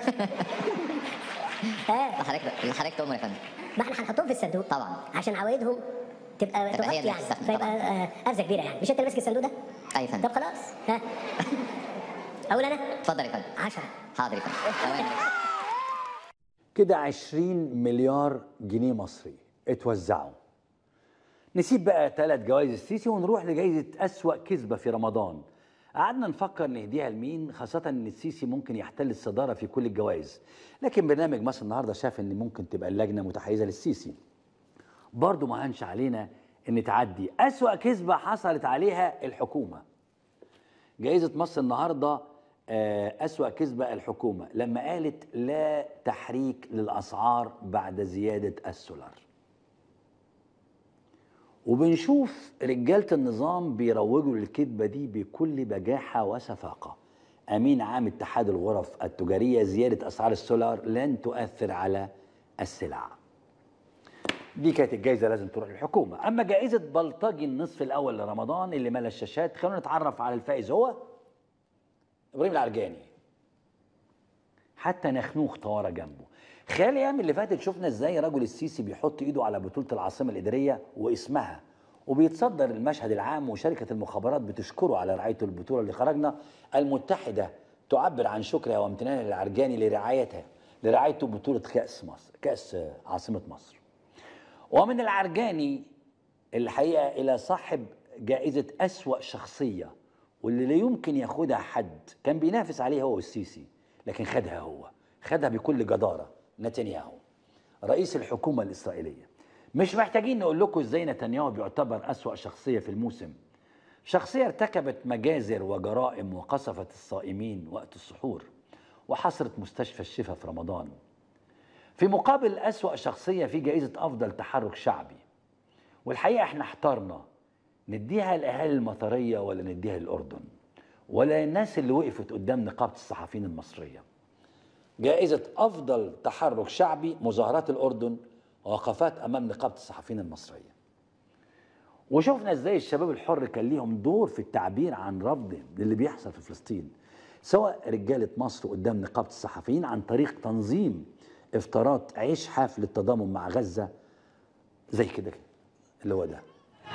ها اللي حضرتك اللي حضرتك تؤمر يا فندم ما احنا هنحطهم في الصندوق طبعا. عشان عوايدهم تبقى تبقى تغطي هي اللي يعني هتستخدم فيبقى طبعا. آه، قفزه كبيره يعني مش انت اللي ماسك الصندوق ده؟ اي فندم طب خلاص ها اقول انا اتفضل يا فندم 10 حاضر يا فندم ثواني. كده 20 مليار جنيه مصري اتوزعوا نسيب بقى ثلاث جوائز السيسي ونروح لجائزة أسوأ كذبة في رمضان قعدنا نفكر نهديها لمين خاصة إن السيسي ممكن يحتل الصدارة في كل الجوائز لكن برنامج مصر النهاردة شاف إن ممكن تبقى اللجنة متحيزة للسيسي برضه ما هنش علينا إن تعدي أسوأ كذبة حصلت عليها الحكومة جائزة مصر النهاردة آه، أسوأ كذبة الحكومة لما قالت لا تحريك للأسعار بعد زيادة السولار وبنشوف رجالة النظام بيروجوا للكذبة دي بكل بجاحة وسفاقة أمين عام اتحاد الغرف التجارية زيادة أسعار السولار لن تؤثر على السلع دي كانت الجائزة لازم تروح للحكومة أما جائزة بلطجي النصف الأول لرمضان اللي ملا الشاشات خلونا نتعرف على الفائز هو إبراهيم العرجاني حتى نخنوخ طوارة جنبه خلال الايام اللي فاتت شفنا ازاي رجل السيسي بيحط ايده على بطوله العاصمه الاداريه واسمها وبيتصدر المشهد العام وشركه المخابرات بتشكره على رعايته البطوله اللي خرجنا المتحده تعبر عن شكرها وامتنانها للعرجاني لرعايتها لرعايته بطوله كاس مصر كاس عاصمه مصر ومن العرجاني الحقيقه الى صاحب جائزه اسوا شخصيه واللي لا يمكن ياخدها حد كان بينافس عليها هو والسيسي لكن خدها هو خدها بكل جداره نتنياهو رئيس الحكومه الاسرائيليه مش محتاجين نقول لكم ازاي نتنياهو بيعتبر اسوا شخصيه في الموسم شخصيه ارتكبت مجازر وجرائم وقصفت الصائمين وقت السحور وحصرت مستشفى الشفا في رمضان في مقابل أسوأ شخصية في جائزة أفضل تحرك شعبي والحقيقة احنا احترنا نديها لأهالي المطرية ولا نديها للأردن ولا الناس اللي وقفت قدام نقابة الصحفيين المصرية جائزة أفضل تحرك شعبي مظاهرات الأردن ووقفات أمام نقابة الصحفيين المصرية وشفنا ازاي الشباب الحر كان ليهم دور في التعبير عن رفض للي بيحصل في فلسطين سواء رجالة مصر قدام نقابة الصحفيين عن طريق تنظيم افطارات عيش حافل التضامن مع غزة زي كده كده، اللي هو ده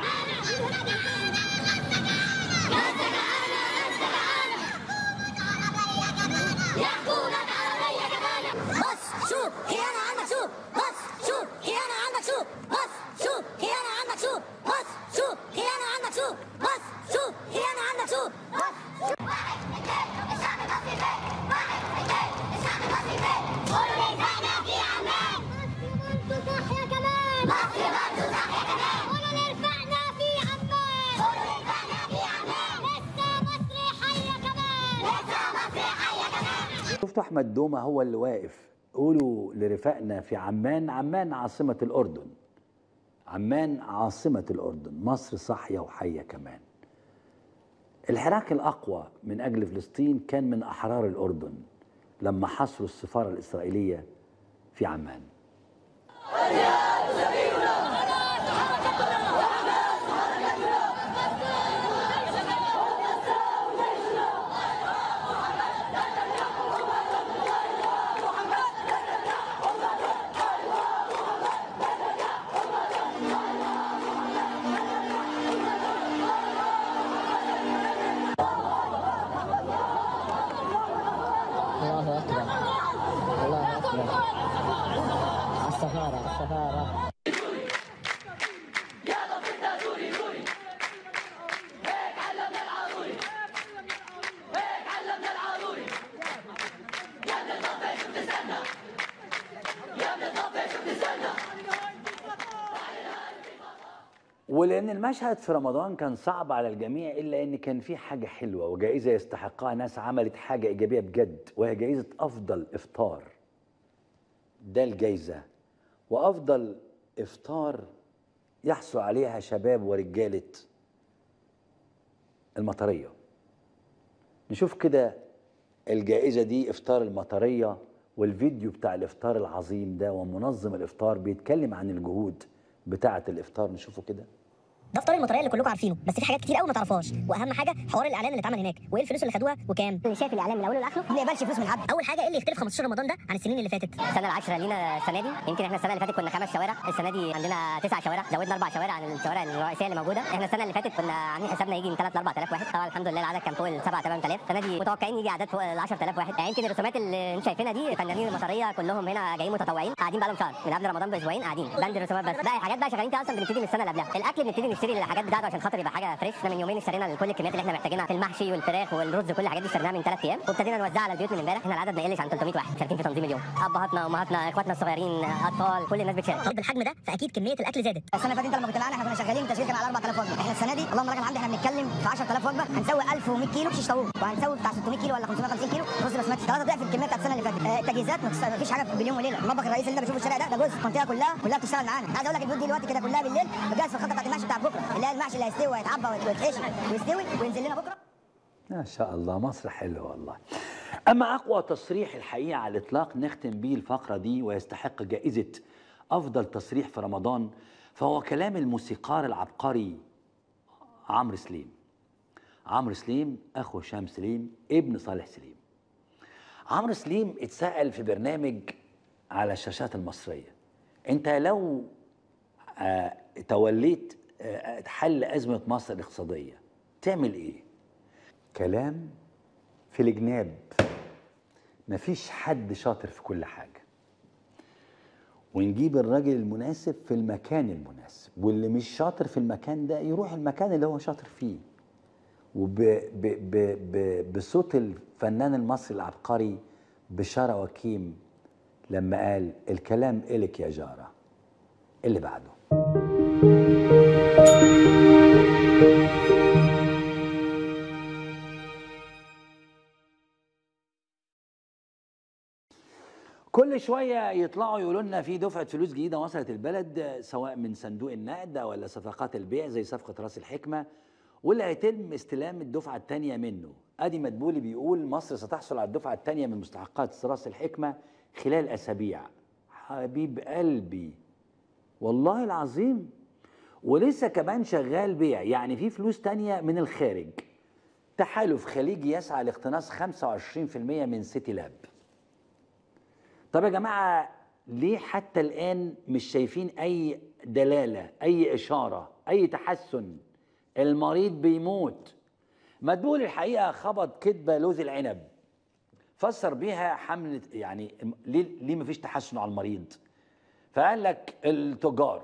بص شوف خيانة عندك شوف بص شوف خيانة عندك شوف بص شوف خيانة عندك شوف بص شوف خيانة عندك شوف بص شوف خيانة عندك شوف بص واحد اثنين الشعب المصري فين واحد اثنين الشعب المصري فين قولوا نرفعنا في عمان مصر برضه صح يا كمان مصر برضه صح يا كمان قولوا نرفعنا في عمان قولوا نرفعنا سمعتوا احمد دومه هو اللي واقف قولوا لرفاقنا في عمان عمان عاصمه الاردن عمان عاصمه الاردن مصر صاحيه وحيه كمان الحراك الاقوى من اجل فلسطين كان من احرار الاردن لما حصروا السفاره الاسرائيليه في عمان الله اكبر الله اكبر السفاره السفاره ولان المشهد في رمضان كان صعب على الجميع الا ان كان في حاجه حلوه وجائزه يستحقها ناس عملت حاجه ايجابيه بجد وهي جائزه افضل افطار ده الجائزه وافضل افطار يحصل عليها شباب ورجاله المطريه نشوف كده الجائزه دي افطار المطريه والفيديو بتاع الافطار العظيم ده ومنظم الافطار بيتكلم عن الجهود بتاعه الافطار نشوفه كده ده فطار المطريه اللي كلكم عارفينه بس في حاجات كتير قوي ما تعرفهاش واهم حاجه حوار الاعلان اللي اتعمل هناك وايه الفلوس اللي خدوها وكام اللي شايف الاعلام من اوله لاخره ما بيقبلش فلوس من حد اول حاجه ايه اللي يختلف 15 رمضان ده عن السنين اللي فاتت السنه العاشره لينا السنه دي يمكن احنا السنه اللي فاتت كنا خمس شوارع السنه دي عندنا تسع شوارع زودنا اربع شوارع عن الشوارع الرئيسيه اللي موجوده احنا السنه اللي فاتت كنا عاملين حسابنا يجي من 3 ل 4000 واحد طبعا الحمد لله العدد كان فوق ال 7 8000 السنه دي متوقعين يجي اعداد فوق ال 10000 واحد يعني يمكن الرسومات اللي انتم شايفينها دي فنانين المطريه كلهم هنا جايين متطوعين قاعدين بقى لهم شهر من قبل رمضان باسبوعين قاعدين بند الرسومات بس باقي الحاجات بقى شغالين فيها اصلا بنبتدي من السنه اللي قبلها الاكل بنبتدي نشتري الحاجات بتاعته عشان خاطر يبقى حاجه فريش احنا من يومين اشترينا كل الكميات اللي احنا محتاجينها في المحشي والفراخ والرز كل الحاجات دي اشتريناها من ثلاث ايام وابتدينا نوزعها على البيوت من امبارح احنا العدد ما يقلش عن 300 واحد شاركين في تنظيم اليوم ابهاتنا امهاتنا اخواتنا الصغيرين اطفال كل الناس بتشارك بالحجم ده فاكيد كميه الاكل زادت السنه اللي فاتت انت لما كنت معانا احنا كنا شغالين تشغيل كان على 4000 وجبه احنا السنه دي اللهم لك الحمد احنا بنتكلم في 10000 وجبه هنسوي 1100 كيلو شيش طاووق وهنسوي بتاع 600 كيلو ولا 550 كيلو رز بسمتي ثلاثه ضعف الكميه بتاعت السنه اللي فاتت آه، التجهيزات ما فيش حاجه باليوم وليله المطبخ الرئيسي اللي انت بتشوفه الشارع ده ده جزء المنطقه كلها كلها بتشتغل معانا عايز اقول لك البيوت دي دلوقتي كده كلها بالليل بجهز في الخطه بتاعت المحشي بتاع بكره اللي هي المحشي اللي هيستوي ويتعبى ويتحشي ويستوي وينزل لنا بكره ما شاء الله مصر حلوة والله أما أقوى تصريح الحقيقة على الإطلاق نختم بيه الفقرة دي ويستحق جائزة أفضل تصريح في رمضان فهو كلام الموسيقار العبقري عمرو سليم عمرو سليم أخو هشام سليم ابن صالح سليم عمرو سليم اتسأل في برنامج على الشاشات المصرية أنت لو آه توليت آه حل أزمة مصر الاقتصادية تعمل إيه؟ كلام في الجناب مفيش حد شاطر في كل حاجة ونجيب الراجل المناسب في المكان المناسب واللي مش شاطر في المكان ده يروح المكان اللي هو شاطر فيه وب ب ب ب بصوت الفنان المصري العبقري بشارة وكيم لما قال الكلام إلك يا جارة اللي بعده كل شويه يطلعوا يقولوا لنا في دفعه فلوس جديده وصلت البلد سواء من صندوق النقد ولا صفقات البيع زي صفقه راس الحكمه واللي هيتم استلام الدفعه الثانيه منه ادي مدبولي بيقول مصر ستحصل على الدفعه الثانيه من مستحقات راس الحكمه خلال اسابيع حبيب قلبي والله العظيم ولسه كمان شغال بيع يعني في فلوس تانية من الخارج تحالف خليجي يسعى لاقتناص 25% من سيتي لاب طب يا جماعة ليه حتى الآن مش شايفين أي دلالة أي إشارة أي تحسن المريض بيموت مدبول الحقيقة خبط كدبة لوز العنب فسر بيها حملة يعني ليه ليه مفيش تحسن على المريض فقال لك التجار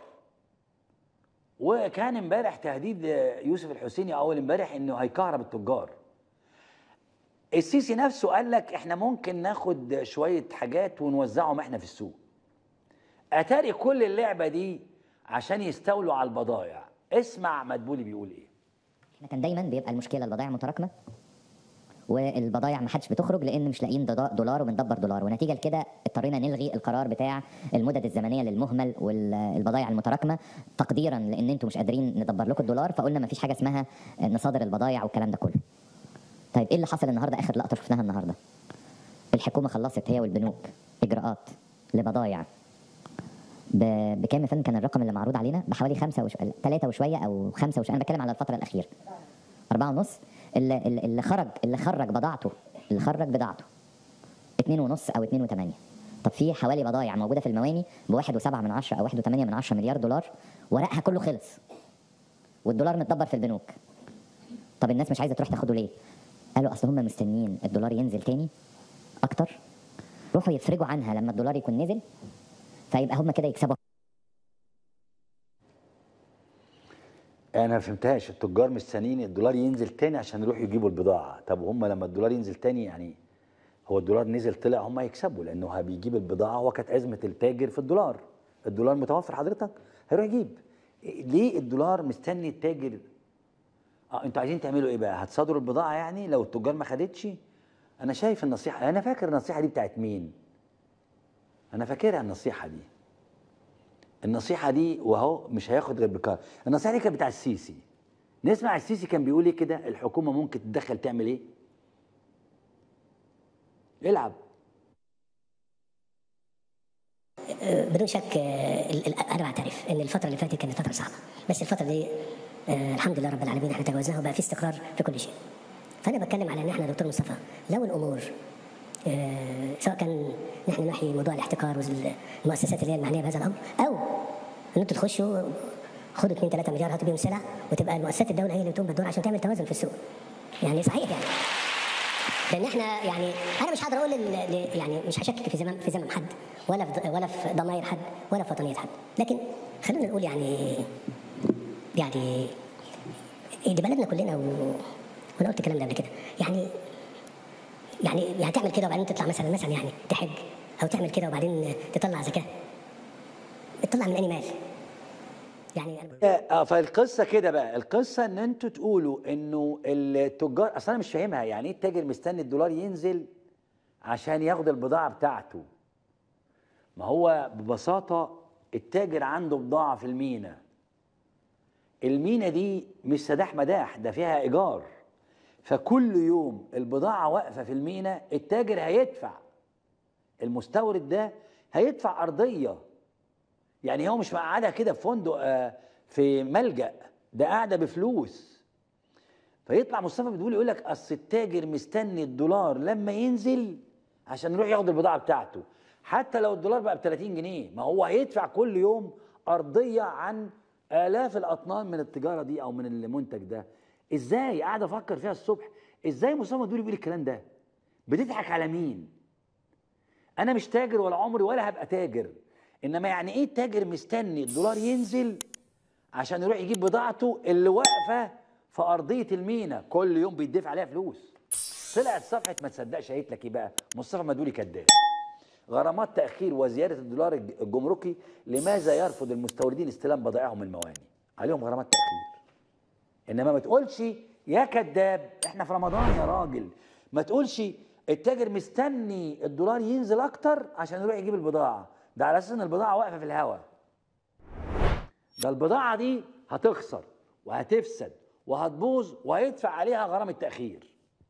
وكان امبارح تهديد يوسف الحسيني اول امبارح انه هيكهرب التجار السيسي نفسه قال لك احنا ممكن ناخد شويه حاجات ونوزعهم احنا في السوق اتاري كل اللعبه دي عشان يستولوا على البضائع اسمع مدبولي بيقول ايه احنا كان دايما بيبقى المشكله البضائع متراكمه والبضائع ما حدش بتخرج لان مش لاقيين ددا- دولار وبندبر دولار ونتيجه لكده اضطرينا نلغي القرار بتاع المدد الزمنيه للمهمل والبضائع المتراكمه تقديرا لان انتم مش قادرين ندبر لكم الدولار فقلنا ما فيش حاجه اسمها نصادر البضائع والكلام ده كله طيب ايه اللي حصل النهارده اخر لقطه شفناها النهارده الحكومه خلصت هي والبنوك اجراءات لبضائع ب- بكام يا فندم كان الرقم اللي معروض علينا بحوالي خمسة وش... ثلاثة وشوية أو خمسة وشوية أنا بتكلم على الفترة الأخيرة أربعة ونص اللي, اللي اللي خرج اللي خرج بضاعته اللي خرج بضاعته اتنين ونص أو اتنين وتمانية طب في حوالي بضايع موجودة في المواني بواحد وسبعة من عشرة أو واحد وتمانية من عشرة مليار دولار ورقها كله خلص والدولار متدبر في البنوك طب الناس مش عايزة تروح تاخده ليه؟ قالوا أصل هم مستنيين الدولار ينزل تاني أكتر روحوا يفرجوا عنها لما الدولار يكون نزل فيبقى هم كده يكسبوا انا ما فهمتهاش التجار مستنيين الدولار ينزل تاني عشان يروحوا يجيبوا البضاعه طب هم لما الدولار ينزل تاني يعني هو الدولار نزل طلع هم يكسبوا لانه بيجيب البضاعه هو كانت ازمه التاجر في الدولار الدولار متوفر حضرتك هيروح يجيب ليه الدولار مستني التاجر اه انتوا عايزين تعملوا ايه بقى هتصادروا البضاعه يعني لو التجار ما خدتش انا شايف النصيحه انا فاكر النصيحه دي بتاعت مين انا فاكرها النصيحه دي النصيحه دي وهو مش هياخد غير بكار النصيحه دي كانت بتاع السيسي نسمع السيسي كان بيقول ايه كده الحكومه ممكن تتدخل تعمل ايه العب بدون شك آه، ال- ال- انا بعترف ان الفتره اللي فاتت كانت فتره صعبه بس الفتره دي آه، الحمد لله رب العالمين احنا تجاوزناها وبقى في استقرار في كل شيء فانا بتكلم على ان احنا دكتور مصطفى لو الامور آه، سواء كان نحن نحيي موضوع الاحتكار والمؤسسات اللي هي المعنيه بهذا الامر او ان انتوا تخشوا خدوا 2 3 مليار هاتوا بيهم سلع وتبقى المؤسسات الدوله هي اللي بتقوم بالدور عشان تعمل توازن في السوق يعني صحيح يعني لان احنا يعني انا مش هقدر اقول ل- ل- يعني مش هشكك في زمام في زمام حد ولا في ولا في ضماير حد ولا في وطنيه حد لكن خلينا نقول يعني يعني دي بلدنا كلنا و... وانا قلت الكلام ده قبل كده يعني يعني يعني تعمل كده وبعدين تطلع مثلا مثلا يعني تحج او تعمل كده وبعدين تطلع زكاه تطلع من اي مال يعني أنا اه فالقصه كده بقى القصه ان انتوا تقولوا انه التجار اصل انا مش فاهمها يعني ايه التاجر مستني الدولار ينزل عشان ياخد البضاعه بتاعته ما هو ببساطه التاجر عنده بضاعه في المينا المينا دي مش سداح مداح ده فيها ايجار فكل يوم البضاعه واقفه في المينا التاجر هيدفع المستورد ده هيدفع ارضيه يعني هو مش مقعدها كده في فندق آه، في ملجأ ده قاعده بفلوس فيطلع مصطفى بتقول يقول لك اصل التاجر مستني الدولار لما ينزل عشان يروح ياخد البضاعه بتاعته حتى لو الدولار بقى ب 30 جنيه ما هو هيدفع كل يوم ارضيه عن الاف الاطنان من التجاره دي او من المنتج ده ازاي قاعد افكر فيها الصبح ازاي مصطفى مدبولي بيقول الكلام ده بتضحك على مين انا مش تاجر ولا عمري ولا هبقى تاجر انما يعني ايه التاجر مستني الدولار ينزل عشان يروح يجيب بضاعته اللي واقفه في ارضيه المينا كل يوم بيدفع عليها فلوس طلعت صفحه ما تصدقش قالت لك ايه بقى مصطفى مدبولي كذاب غرامات تاخير وزياده الدولار الج- الجمركي لماذا يرفض المستوردين استلام بضائعهم المواني عليهم غرامات تاخير انما ما تقولش يا كذاب احنا في رمضان يا راجل ما تقولش التاجر مستني الدولار ينزل اكتر عشان يروح يجيب البضاعه ده على اساس ان البضاعه واقفه في الهواء ده البضاعه دي هتخسر وهتفسد وهتبوظ وهيدفع عليها غرامه تاخير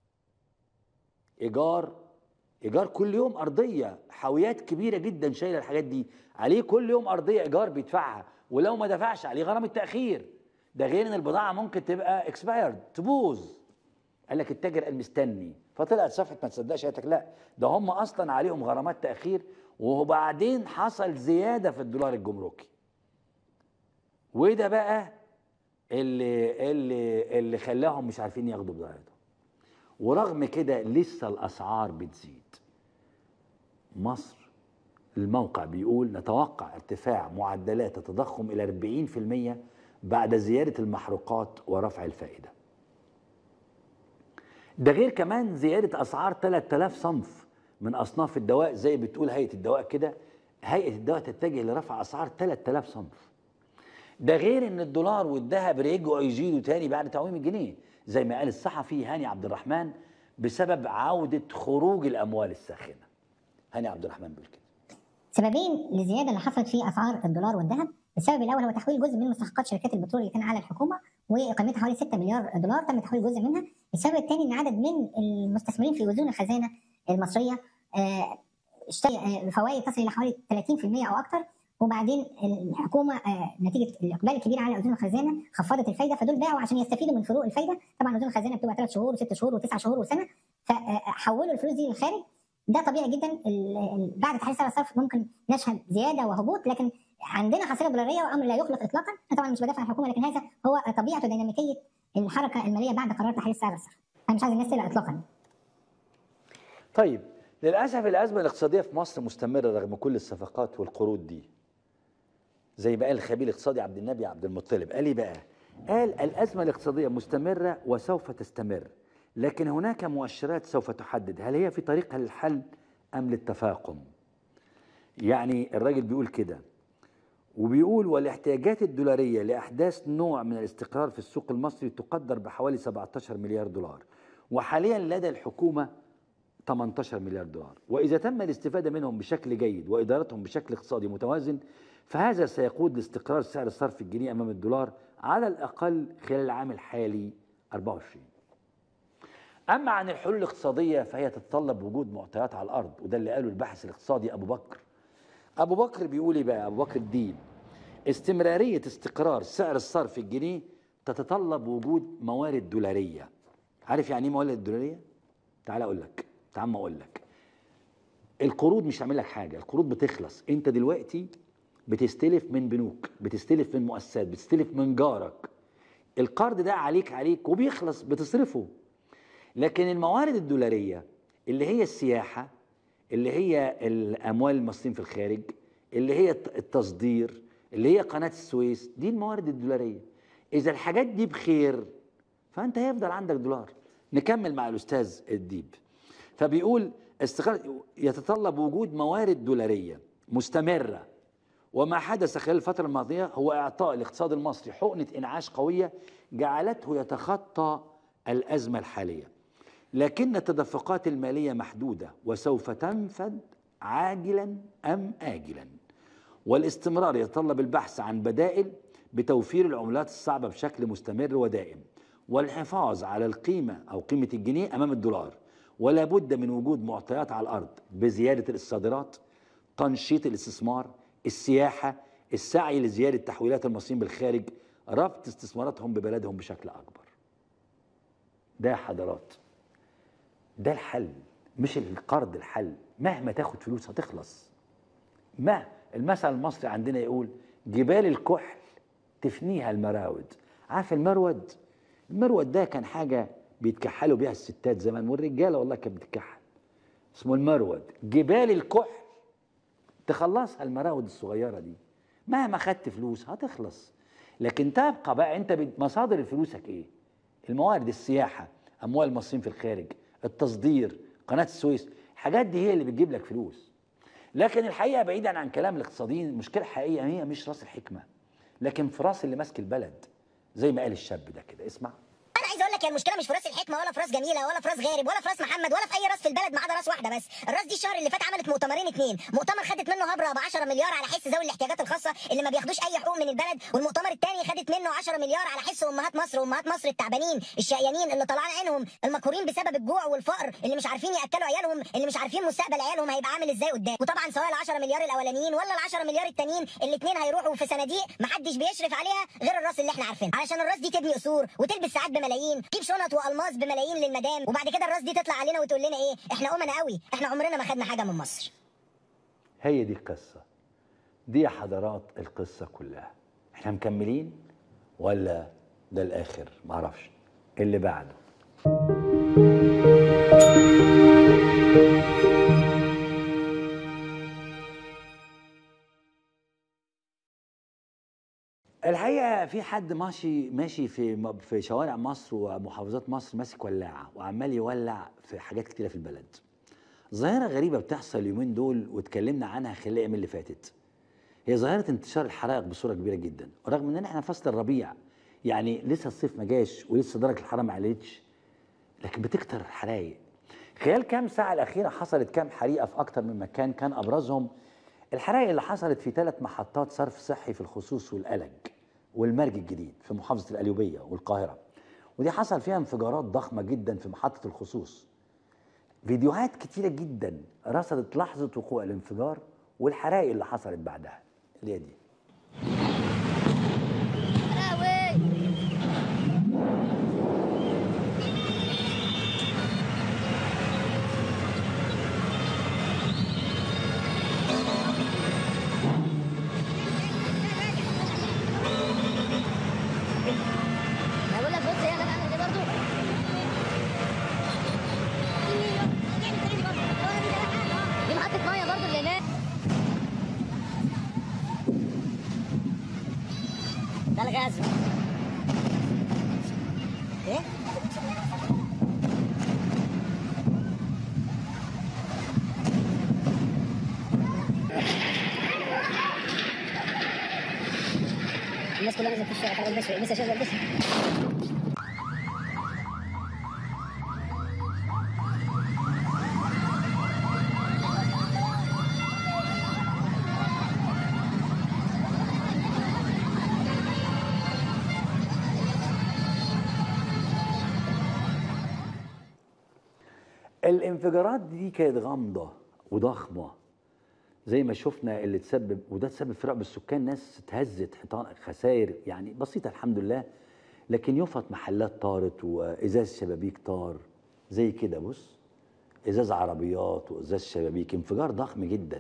ايجار ايجار كل يوم ارضيه حاويات كبيره جدا شايله الحاجات دي عليه كل يوم ارضيه ايجار بيدفعها ولو ما دفعش عليه غرامه تاخير ده غير ان البضاعه ممكن تبقى اكسبايرد تبوظ قال لك التاجر قال مستني فطلعت صفحه ما تصدقش قالت لك لا ده هم اصلا عليهم غرامات تاخير وبعدين حصل زياده في الدولار الجمركي وده بقى اللي اللي اللي خلاهم مش عارفين ياخدوا بضاعتهم ورغم كده لسه الاسعار بتزيد مصر الموقع بيقول نتوقع ارتفاع معدلات التضخم الى 40% بعد زياده المحروقات ورفع الفائده ده غير كمان زياده اسعار 3000 صنف من اصناف الدواء زي بتقول هيئه الدواء كده هيئه الدواء تتجه لرفع اسعار 3000 صنف ده غير ان الدولار والذهب رجعوا يزيدوا تاني بعد تعويم الجنيه زي ما قال الصحفي هاني عبد الرحمن بسبب عوده خروج الاموال الساخنه هاني عبد الرحمن بيقول كده سببين للزياده اللي حصلت في اسعار الدولار والذهب السبب الاول هو تحويل جزء من مستحقات شركات البترول اللي كان على الحكومه وقيمتها حوالي 6 مليار دولار تم تحويل جزء منها السبب الثاني ان عدد من المستثمرين في وزون الخزانه المصريه آه، اشتري آه، فوائد تصل الى حوالي 30% او اكثر وبعدين الحكومه آه، نتيجه الاقبال الكبير على اذون الخزانه خفضت الفايده فدول باعوا عشان يستفيدوا من فروق الفايده طبعا اذون الخزانه بتبقى ثلاث شهور وست شهور وتسع شهور وسنه فحولوا الفلوس دي للخارج ده طبيعي جدا ال- ال- بعد تحرير سعر الصرف ممكن نشهد زياده وهبوط لكن عندنا حصيله دولاريه وامر لا يخلق اطلاقا انا طبعا مش بدافع عن الحكومه لكن هذا هو طبيعه وديناميكيه الحركه الماليه بعد قرار تحرير سعر الصرف انا مش عايز الناس تقلق اطلاقا طيب للاسف الازمه الاقتصاديه في مصر مستمره رغم كل الصفقات والقروض دي زي ما قال الخبير الاقتصادي عبد النبي عبد المطلب قال ايه بقى قال الازمه الاقتصاديه مستمره وسوف تستمر لكن هناك مؤشرات سوف تحدد هل هي في طريقها للحل ام للتفاقم يعني الراجل بيقول كده وبيقول والاحتياجات الدولارية لأحداث نوع من الاستقرار في السوق المصري تقدر بحوالي 17 مليار دولار وحاليا لدى الحكومة 18 مليار دولار وإذا تم الاستفادة منهم بشكل جيد وإدارتهم بشكل اقتصادي متوازن فهذا سيقود لاستقرار سعر الصرف الجنيه أمام الدولار على الأقل خلال العام الحالي 24 أما عن الحلول الاقتصادية فهي تتطلب وجود معطيات على الأرض وده اللي قاله الباحث الاقتصادي أبو بكر أبو بكر بيقول إيه بقى أبو بكر الدين استمرارية استقرار سعر الصرف الجنيه تتطلب وجود موارد دولارية عارف يعني ايه موارد دولارية؟ تعال أقول لك تعال ما أقول لك القروض مش هتعمل لك حاجة القروض بتخلص أنت دلوقتي بتستلف من بنوك بتستلف من مؤسسات بتستلف من جارك القرض ده عليك عليك وبيخلص بتصرفه لكن الموارد الدولارية اللي هي السياحة اللي هي الأموال المصريين في الخارج اللي هي الت- التصدير اللي هي قناة السويس دي الموارد الدولارية إذا الحاجات دي بخير فأنت هيفضل عندك دولار نكمل مع الأستاذ الديب فبيقول استقرار يتطلب وجود موارد دولارية مستمرة وما حدث خلال الفترة الماضية هو إعطاء الاقتصاد المصري حقنة إنعاش قوية جعلته يتخطى الأزمة الحالية لكن التدفقات المالية محدودة وسوف تنفد عاجلا أم آجلا والاستمرار يتطلب البحث عن بدائل بتوفير العملات الصعبة بشكل مستمر ودائم والحفاظ على القيمة أو قيمة الجنيه أمام الدولار ولا بد من وجود معطيات على الأرض بزيادة الصادرات تنشيط الاستثمار السياحة السعي لزيادة تحويلات المصريين بالخارج ربط استثماراتهم ببلدهم بشكل أكبر ده يا حضرات ده الحل مش القرض الحل مهما تاخد فلوس هتخلص ما المثل المصري عندنا يقول جبال الكحل تفنيها المراود عارف المرود المرود ده كان حاجة بيتكحلوا بيها الستات زمان والرجالة والله كانت بتتكحل اسمه المرود جبال الكحل تخلصها المراود الصغيرة دي مهما خدت فلوس هتخلص لكن تبقى بقى انت بت- مصادر فلوسك ايه الموارد السياحة اموال المصريين في الخارج التصدير قناة السويس الحاجات دي هي اللي بتجيب لك فلوس لكن الحقيقة بعيدا عن كلام الاقتصاديين المشكلة الحقيقية هي مش راس الحكمة لكن في راس اللي ماسك البلد زي ما قال الشاب ده كده اسمع انا عايز اقول لك هي المشكله مش في راس الحكمه ولا في راس جميله ولا في راس غارب ولا في راس محمد ولا في اي راس في البلد ما عدا راس واحده بس الراس دي الشهر اللي فات عملت مؤتمرين اتنين مؤتمر خدت منه هبره ب 10 مليار على حس ذوي الاحتياجات الخاصه اللي ما بياخدوش اي حقوق من البلد والمؤتمر الثاني خدت منه 10 مليار على حس امهات مصر وامهات مصر التعبانين الشقيانين اللي طلعان عينهم المكورين بسبب الجوع والفقر اللي مش عارفين ياكلوا عيالهم اللي مش عارفين مستقبل عيالهم هيبقى عامل ازاي قدام وطبعا سواء ال 10 مليار الاولانيين ولا ال 10 مليار التانيين الاثنين هيروحوا في صناديق محدش بيشرف عليها غير الراس اللي احنا عارفينها علشان الراس دي تبني قصور وتلبس ساعات بملايين تجيب شنط والماس بملايين للمدام وبعد كده الراس دي تطلع علينا وتقول لنا ايه احنا امنا قوي احنا عمرنا ما خدنا حاجه من مصر هي دي القصة دي يا حضرات القصة كلها احنا مكملين ولا ده الآخر معرفش اللي بعده الحقيقة في حد ماشي ماشي في في شوارع مصر ومحافظات مصر ماسك ولاعة وعمال يولع في حاجات كتيرة في البلد. ظاهرة غريبة بتحصل اليومين دول واتكلمنا عنها خلال الأيام اللي فاتت. هي ظاهرة انتشار الحرائق بصورة كبيرة جدا، رغم ان احنا في فصل الربيع يعني لسه الصيف ما جاش ولسه درجة الحرارة ما علتش لكن بتكتر الحرايق خلال كام ساعة الأخيرة حصلت كام حريقة في أكتر من مكان كان أبرزهم الحرائق اللي حصلت في ثلاث محطات صرف صحي في الخصوص والقلج والمرج الجديد في محافظة القليوبية والقاهرة ودي حصل فيها انفجارات ضخمة جدا في محطة الخصوص فيديوهات كتيرة جدا رصدت لحظة وقوع الانفجار والحرائق اللي حصلت بعدها اللي هي دي انا بقول لك بص هي انا بعمل دي برضه دي محطة مية برضه اللي هناك ده الغاز ايه الناس كلها لازم في الشارع خلاص بس لسه شغال بس الانفجارات دي كانت غامضة وضخمة زي ما شفنا اللي تسبب وده تسبب في رعب السكان ناس اتهزت حيطان خسائر يعني بسيطة الحمد لله لكن يفط محلات طارت وازاز شبابيك طار زي كده بص ازاز عربيات وازاز شبابيك انفجار ضخم جدا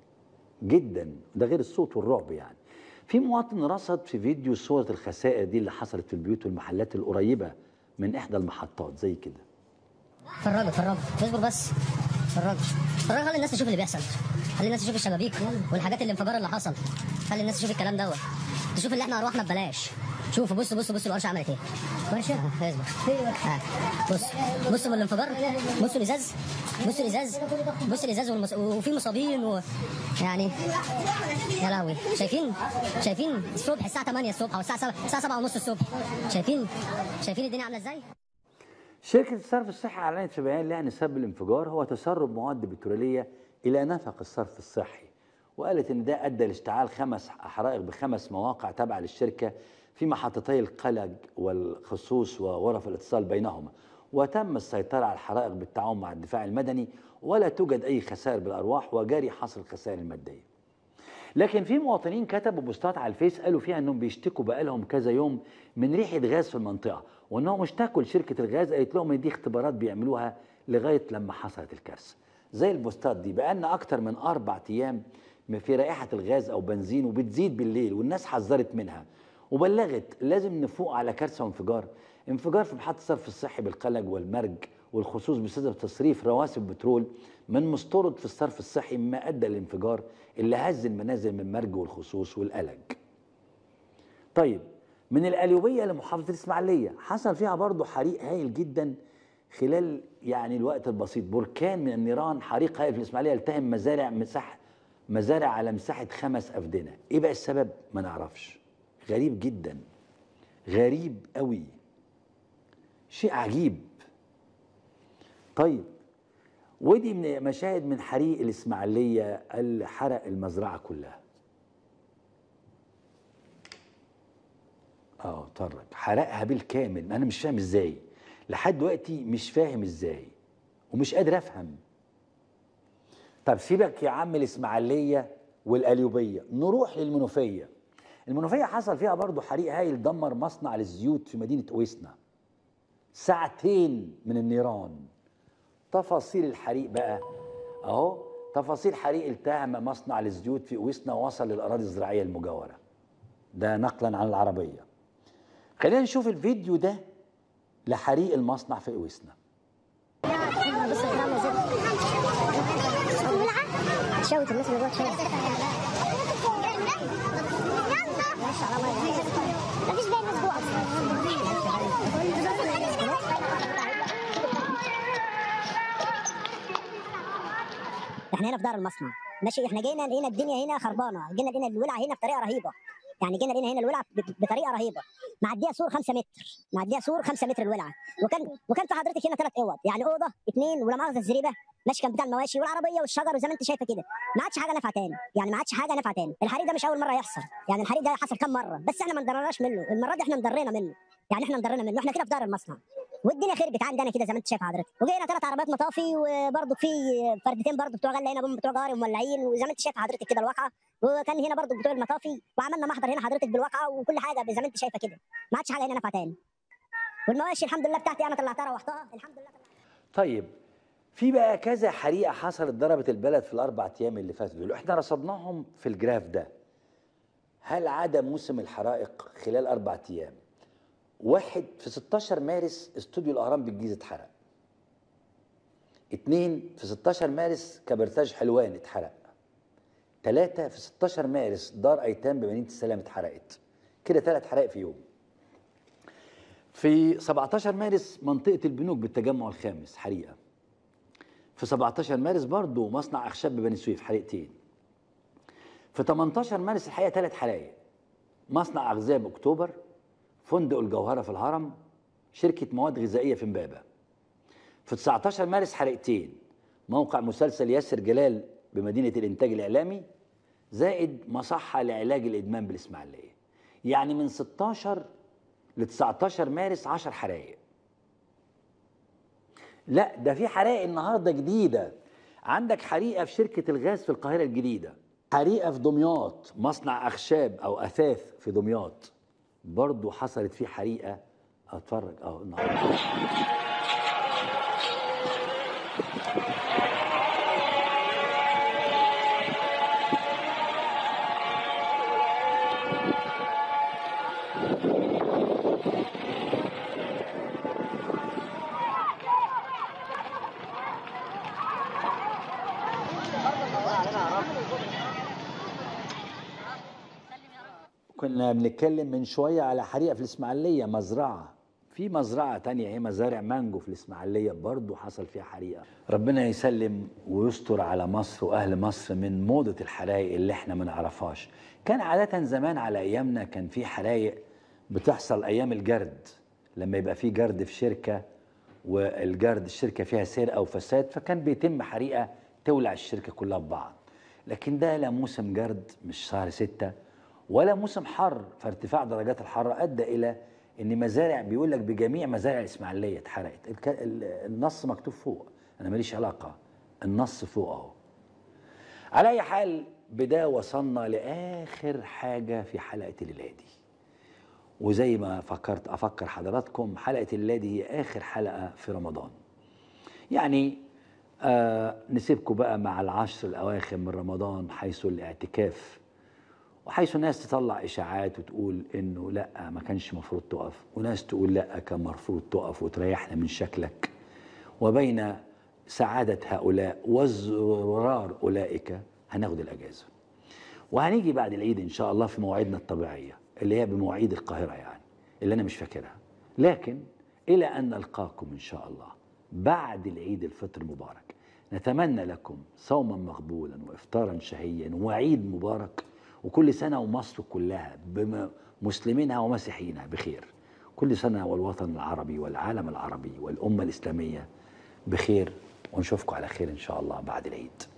جدا ده غير الصوت والرعب يعني في مواطن رصد في فيديو صورة الخسائر دي اللي حصلت في البيوت والمحلات القريبة من إحدى المحطات زي كده فرجوا فرجوا اصبر بس فرجوا فرجوا خلي الناس تشوف اللي بيحصل خلي الناس تشوف الشبابيك والحاجات الانفجار اللي حصل خلي الناس تشوف الكلام دوت تشوف اللي احنا ارواحنا ببلاش شوفوا بصوا بصوا بصوا الورشه عملت ايه ورشه آه، اصبر آه. بص بصوا من الانفجار بصوا الازاز بصوا الازاز بصوا الازاز والمص... وفي مصابين و... يعني يا لهوي شايفين شايفين الصبح الساعه 8 الصبح او الساعه 7 الساعه 7 ونص الصبح شايفين شايفين الدنيا عامله ازاي شركة الصرف الصحي أعلنت في بيان لها أن سبب الانفجار هو تسرب مواد بترولية إلى نفق الصرف الصحي وقالت أن ده أدى لاشتعال خمس حرائق بخمس مواقع تابعة للشركة في محطتي القلج والخصوص وغرف الاتصال بينهما وتم السيطرة على الحرائق بالتعاون مع الدفاع المدني ولا توجد أي خسائر بالأرواح وجاري حصر الخسائر المادية لكن في مواطنين كتبوا بوستات على الفيس قالوا فيها انهم بيشتكوا بقالهم كذا يوم من ريحه غاز في المنطقه وانهم اشتكوا لشركه الغاز قالت لهم ان دي اختبارات بيعملوها لغايه لما حصلت الكارثه زي البوستات دي بقالنا اكتر من اربع ايام في رائحه الغاز او بنزين وبتزيد بالليل والناس حذرت منها وبلغت لازم نفوق على كارثه وانفجار انفجار في محطه الصرف الصحي بالقلج والمرج والخصوص بسبب تصريف رواسب بترول من مستورد في الصرف الصحي مما ادى للانفجار اللي هز المنازل من مرج والخصوص والقلج. طيب من القليوبيه لمحافظه الاسماعيليه حصل فيها برضه حريق هائل جدا خلال يعني الوقت البسيط بركان من النيران حريق هائل في الاسماعيليه التهم مزارع مساحه مزارع على مساحه خمس افدنه، ايه بقى السبب؟ ما نعرفش. غريب جدا. غريب قوي. شيء عجيب. طيب ودي من مشاهد من حريق الإسماعيلية اللي حرق المزرعة كلها اه طرق حرقها بالكامل انا مش فاهم ازاي لحد دلوقتي مش فاهم ازاي ومش قادر افهم طب سيبك يا عم الاسماعيليه والقليوبيه نروح للمنوفيه المنوفيه حصل فيها برضو حريق هايل دمر مصنع للزيوت في مدينه اويسنا ساعتين من النيران تفاصيل الحريق بقى اهو تفاصيل حريق التهم مصنع للزيوت في اويسنا وصل للاراضي الزراعيه المجاوره ده نقلا عن العربيه خلينا نشوف الفيديو ده لحريق المصنع في اويسنا شوت الناس اللي جوه شوت مفيش باقي الناس جوه احنا هنا في دار المصنع ماشي احنا جينا لقينا الدنيا هنا خربانه جينا لقينا الولعه هنا بطريقه رهيبه يعني جينا لقينا هنا الولعه بط- بطريقه رهيبه معديه سور 5 متر معديه سور 5 متر الولعه وكان وكان في حضرتك هنا ثلاث اوض يعني اوضه اثنين ولا مؤاخذه الزريبه ماشي كان بتاع المواشي والعربيه والشجر وزي ما انت شايفه كده ما عادش حاجه نافعه تاني يعني ما عادش حاجه نافعه تاني الحريق ده مش اول مره يحصل يعني الحريق ده حصل كم مره بس احنا ما اندرناش منه المره دي احنا مضرينا منه يعني احنا مضرينا منه احنا كده في دار المصنع والدنيا خربت عندنا كده زي ما انت شايف حضرتك وجينا ثلاث عربيات مطافي وبرضه في فردتين برضه بتوع غله هنا جم بتوع جاري ومولعين وزي ما انت شايف حضرتك كده الواقعه وكان هنا برضه بتوع المطافي وعملنا محضر هنا حضرتك بالواقعه وكل حاجه زي ما انت شايفه كده ما عادش حاجه هنا نافعه تاني والمواشي الحمد لله بتاعتي انا طلعتها روحتها الحمد لله طيب في بقى كذا حريقه حصلت ضربت البلد في الاربع ايام اللي فاتوا دول احنا رصدناهم في الجراف ده هل عاد موسم الحرائق خلال اربع ايام واحد في 16 مارس استوديو الاهرام بالجيزه اتحرق اتنين في 16 مارس كبرتاج حلوان اتحرق ثلاثة في 16 مارس دار ايتام بمدينه السلام اتحرقت كده ثلاث حرائق في يوم في 17 مارس منطقه البنوك بالتجمع الخامس حريقه في 17 مارس برضه مصنع اخشاب ببني سويف حريقتين في 18 مارس الحقيقه ثلاث حرائق مصنع اغذيه باكتوبر فندق الجوهره في الهرم شركه مواد غذائيه في امبابه في 19 مارس حريقتين موقع مسلسل ياسر جلال بمدينه الانتاج الاعلامي زائد مصحه لعلاج الادمان بالاسماعيليه يعني من 16 ل 19 مارس 10 حرائق لا ده في حرائق النهارده جديده عندك حريقه في شركه الغاز في القاهره الجديده حريقه في دمياط مصنع اخشاب او اثاث في دمياط برضه حصلت فيه حريقه اتفرج اهو النهارده كنا بنتكلم من شوية على حريقة في الإسماعيلية مزرعة في مزرعة تانية هي مزارع مانجو في الإسماعيلية برضو حصل فيها حريقة ربنا يسلم ويستر على مصر وأهل مصر من موضة الحرايق اللي احنا ما نعرفهاش كان عادة زمان على أيامنا كان في حرايق بتحصل أيام الجرد لما يبقى في جرد في شركة والجرد الشركة فيها سرقة وفساد فكان بيتم حريقة تولع الشركة كلها ببعض لكن ده لا موسم جرد مش شهر ستة ولا موسم حر فارتفاع درجات الحرارة أدى إلى إن مزارع بيقول لك بجميع مزارع الإسماعيلية اتحرقت الك- ال- النص مكتوب فوق أنا ماليش علاقة النص فوق أهو على أي حال بده وصلنا لآخر حاجة في حلقة الليلة دي وزي ما فكرت أفكر حضراتكم حلقة الليلة دي هي آخر حلقة في رمضان يعني آه نسيبكم بقى مع العشر الأواخر من رمضان حيث الاعتكاف وحيث ناس تطلع اشاعات وتقول انه لا ما كانش المفروض تقف وناس تقول لا كان المفروض تقف وتريحنا من شكلك وبين سعادة هؤلاء وزرار أولئك هناخد الأجازة وهنيجي بعد العيد إن شاء الله في مواعيدنا الطبيعية اللي هي بمواعيد القاهرة يعني اللي أنا مش فاكرها لكن إلى أن نلقاكم إن شاء الله بعد العيد الفطر المبارك نتمنى لكم صوما مقبولا وإفطارا شهيا وعيد مبارك وكل سنة ومصر كلها بمسلمينها ومسيحيينها بخير كل سنة والوطن العربي والعالم العربي والأمة الإسلامية بخير ونشوفكم على خير إن شاء الله بعد العيد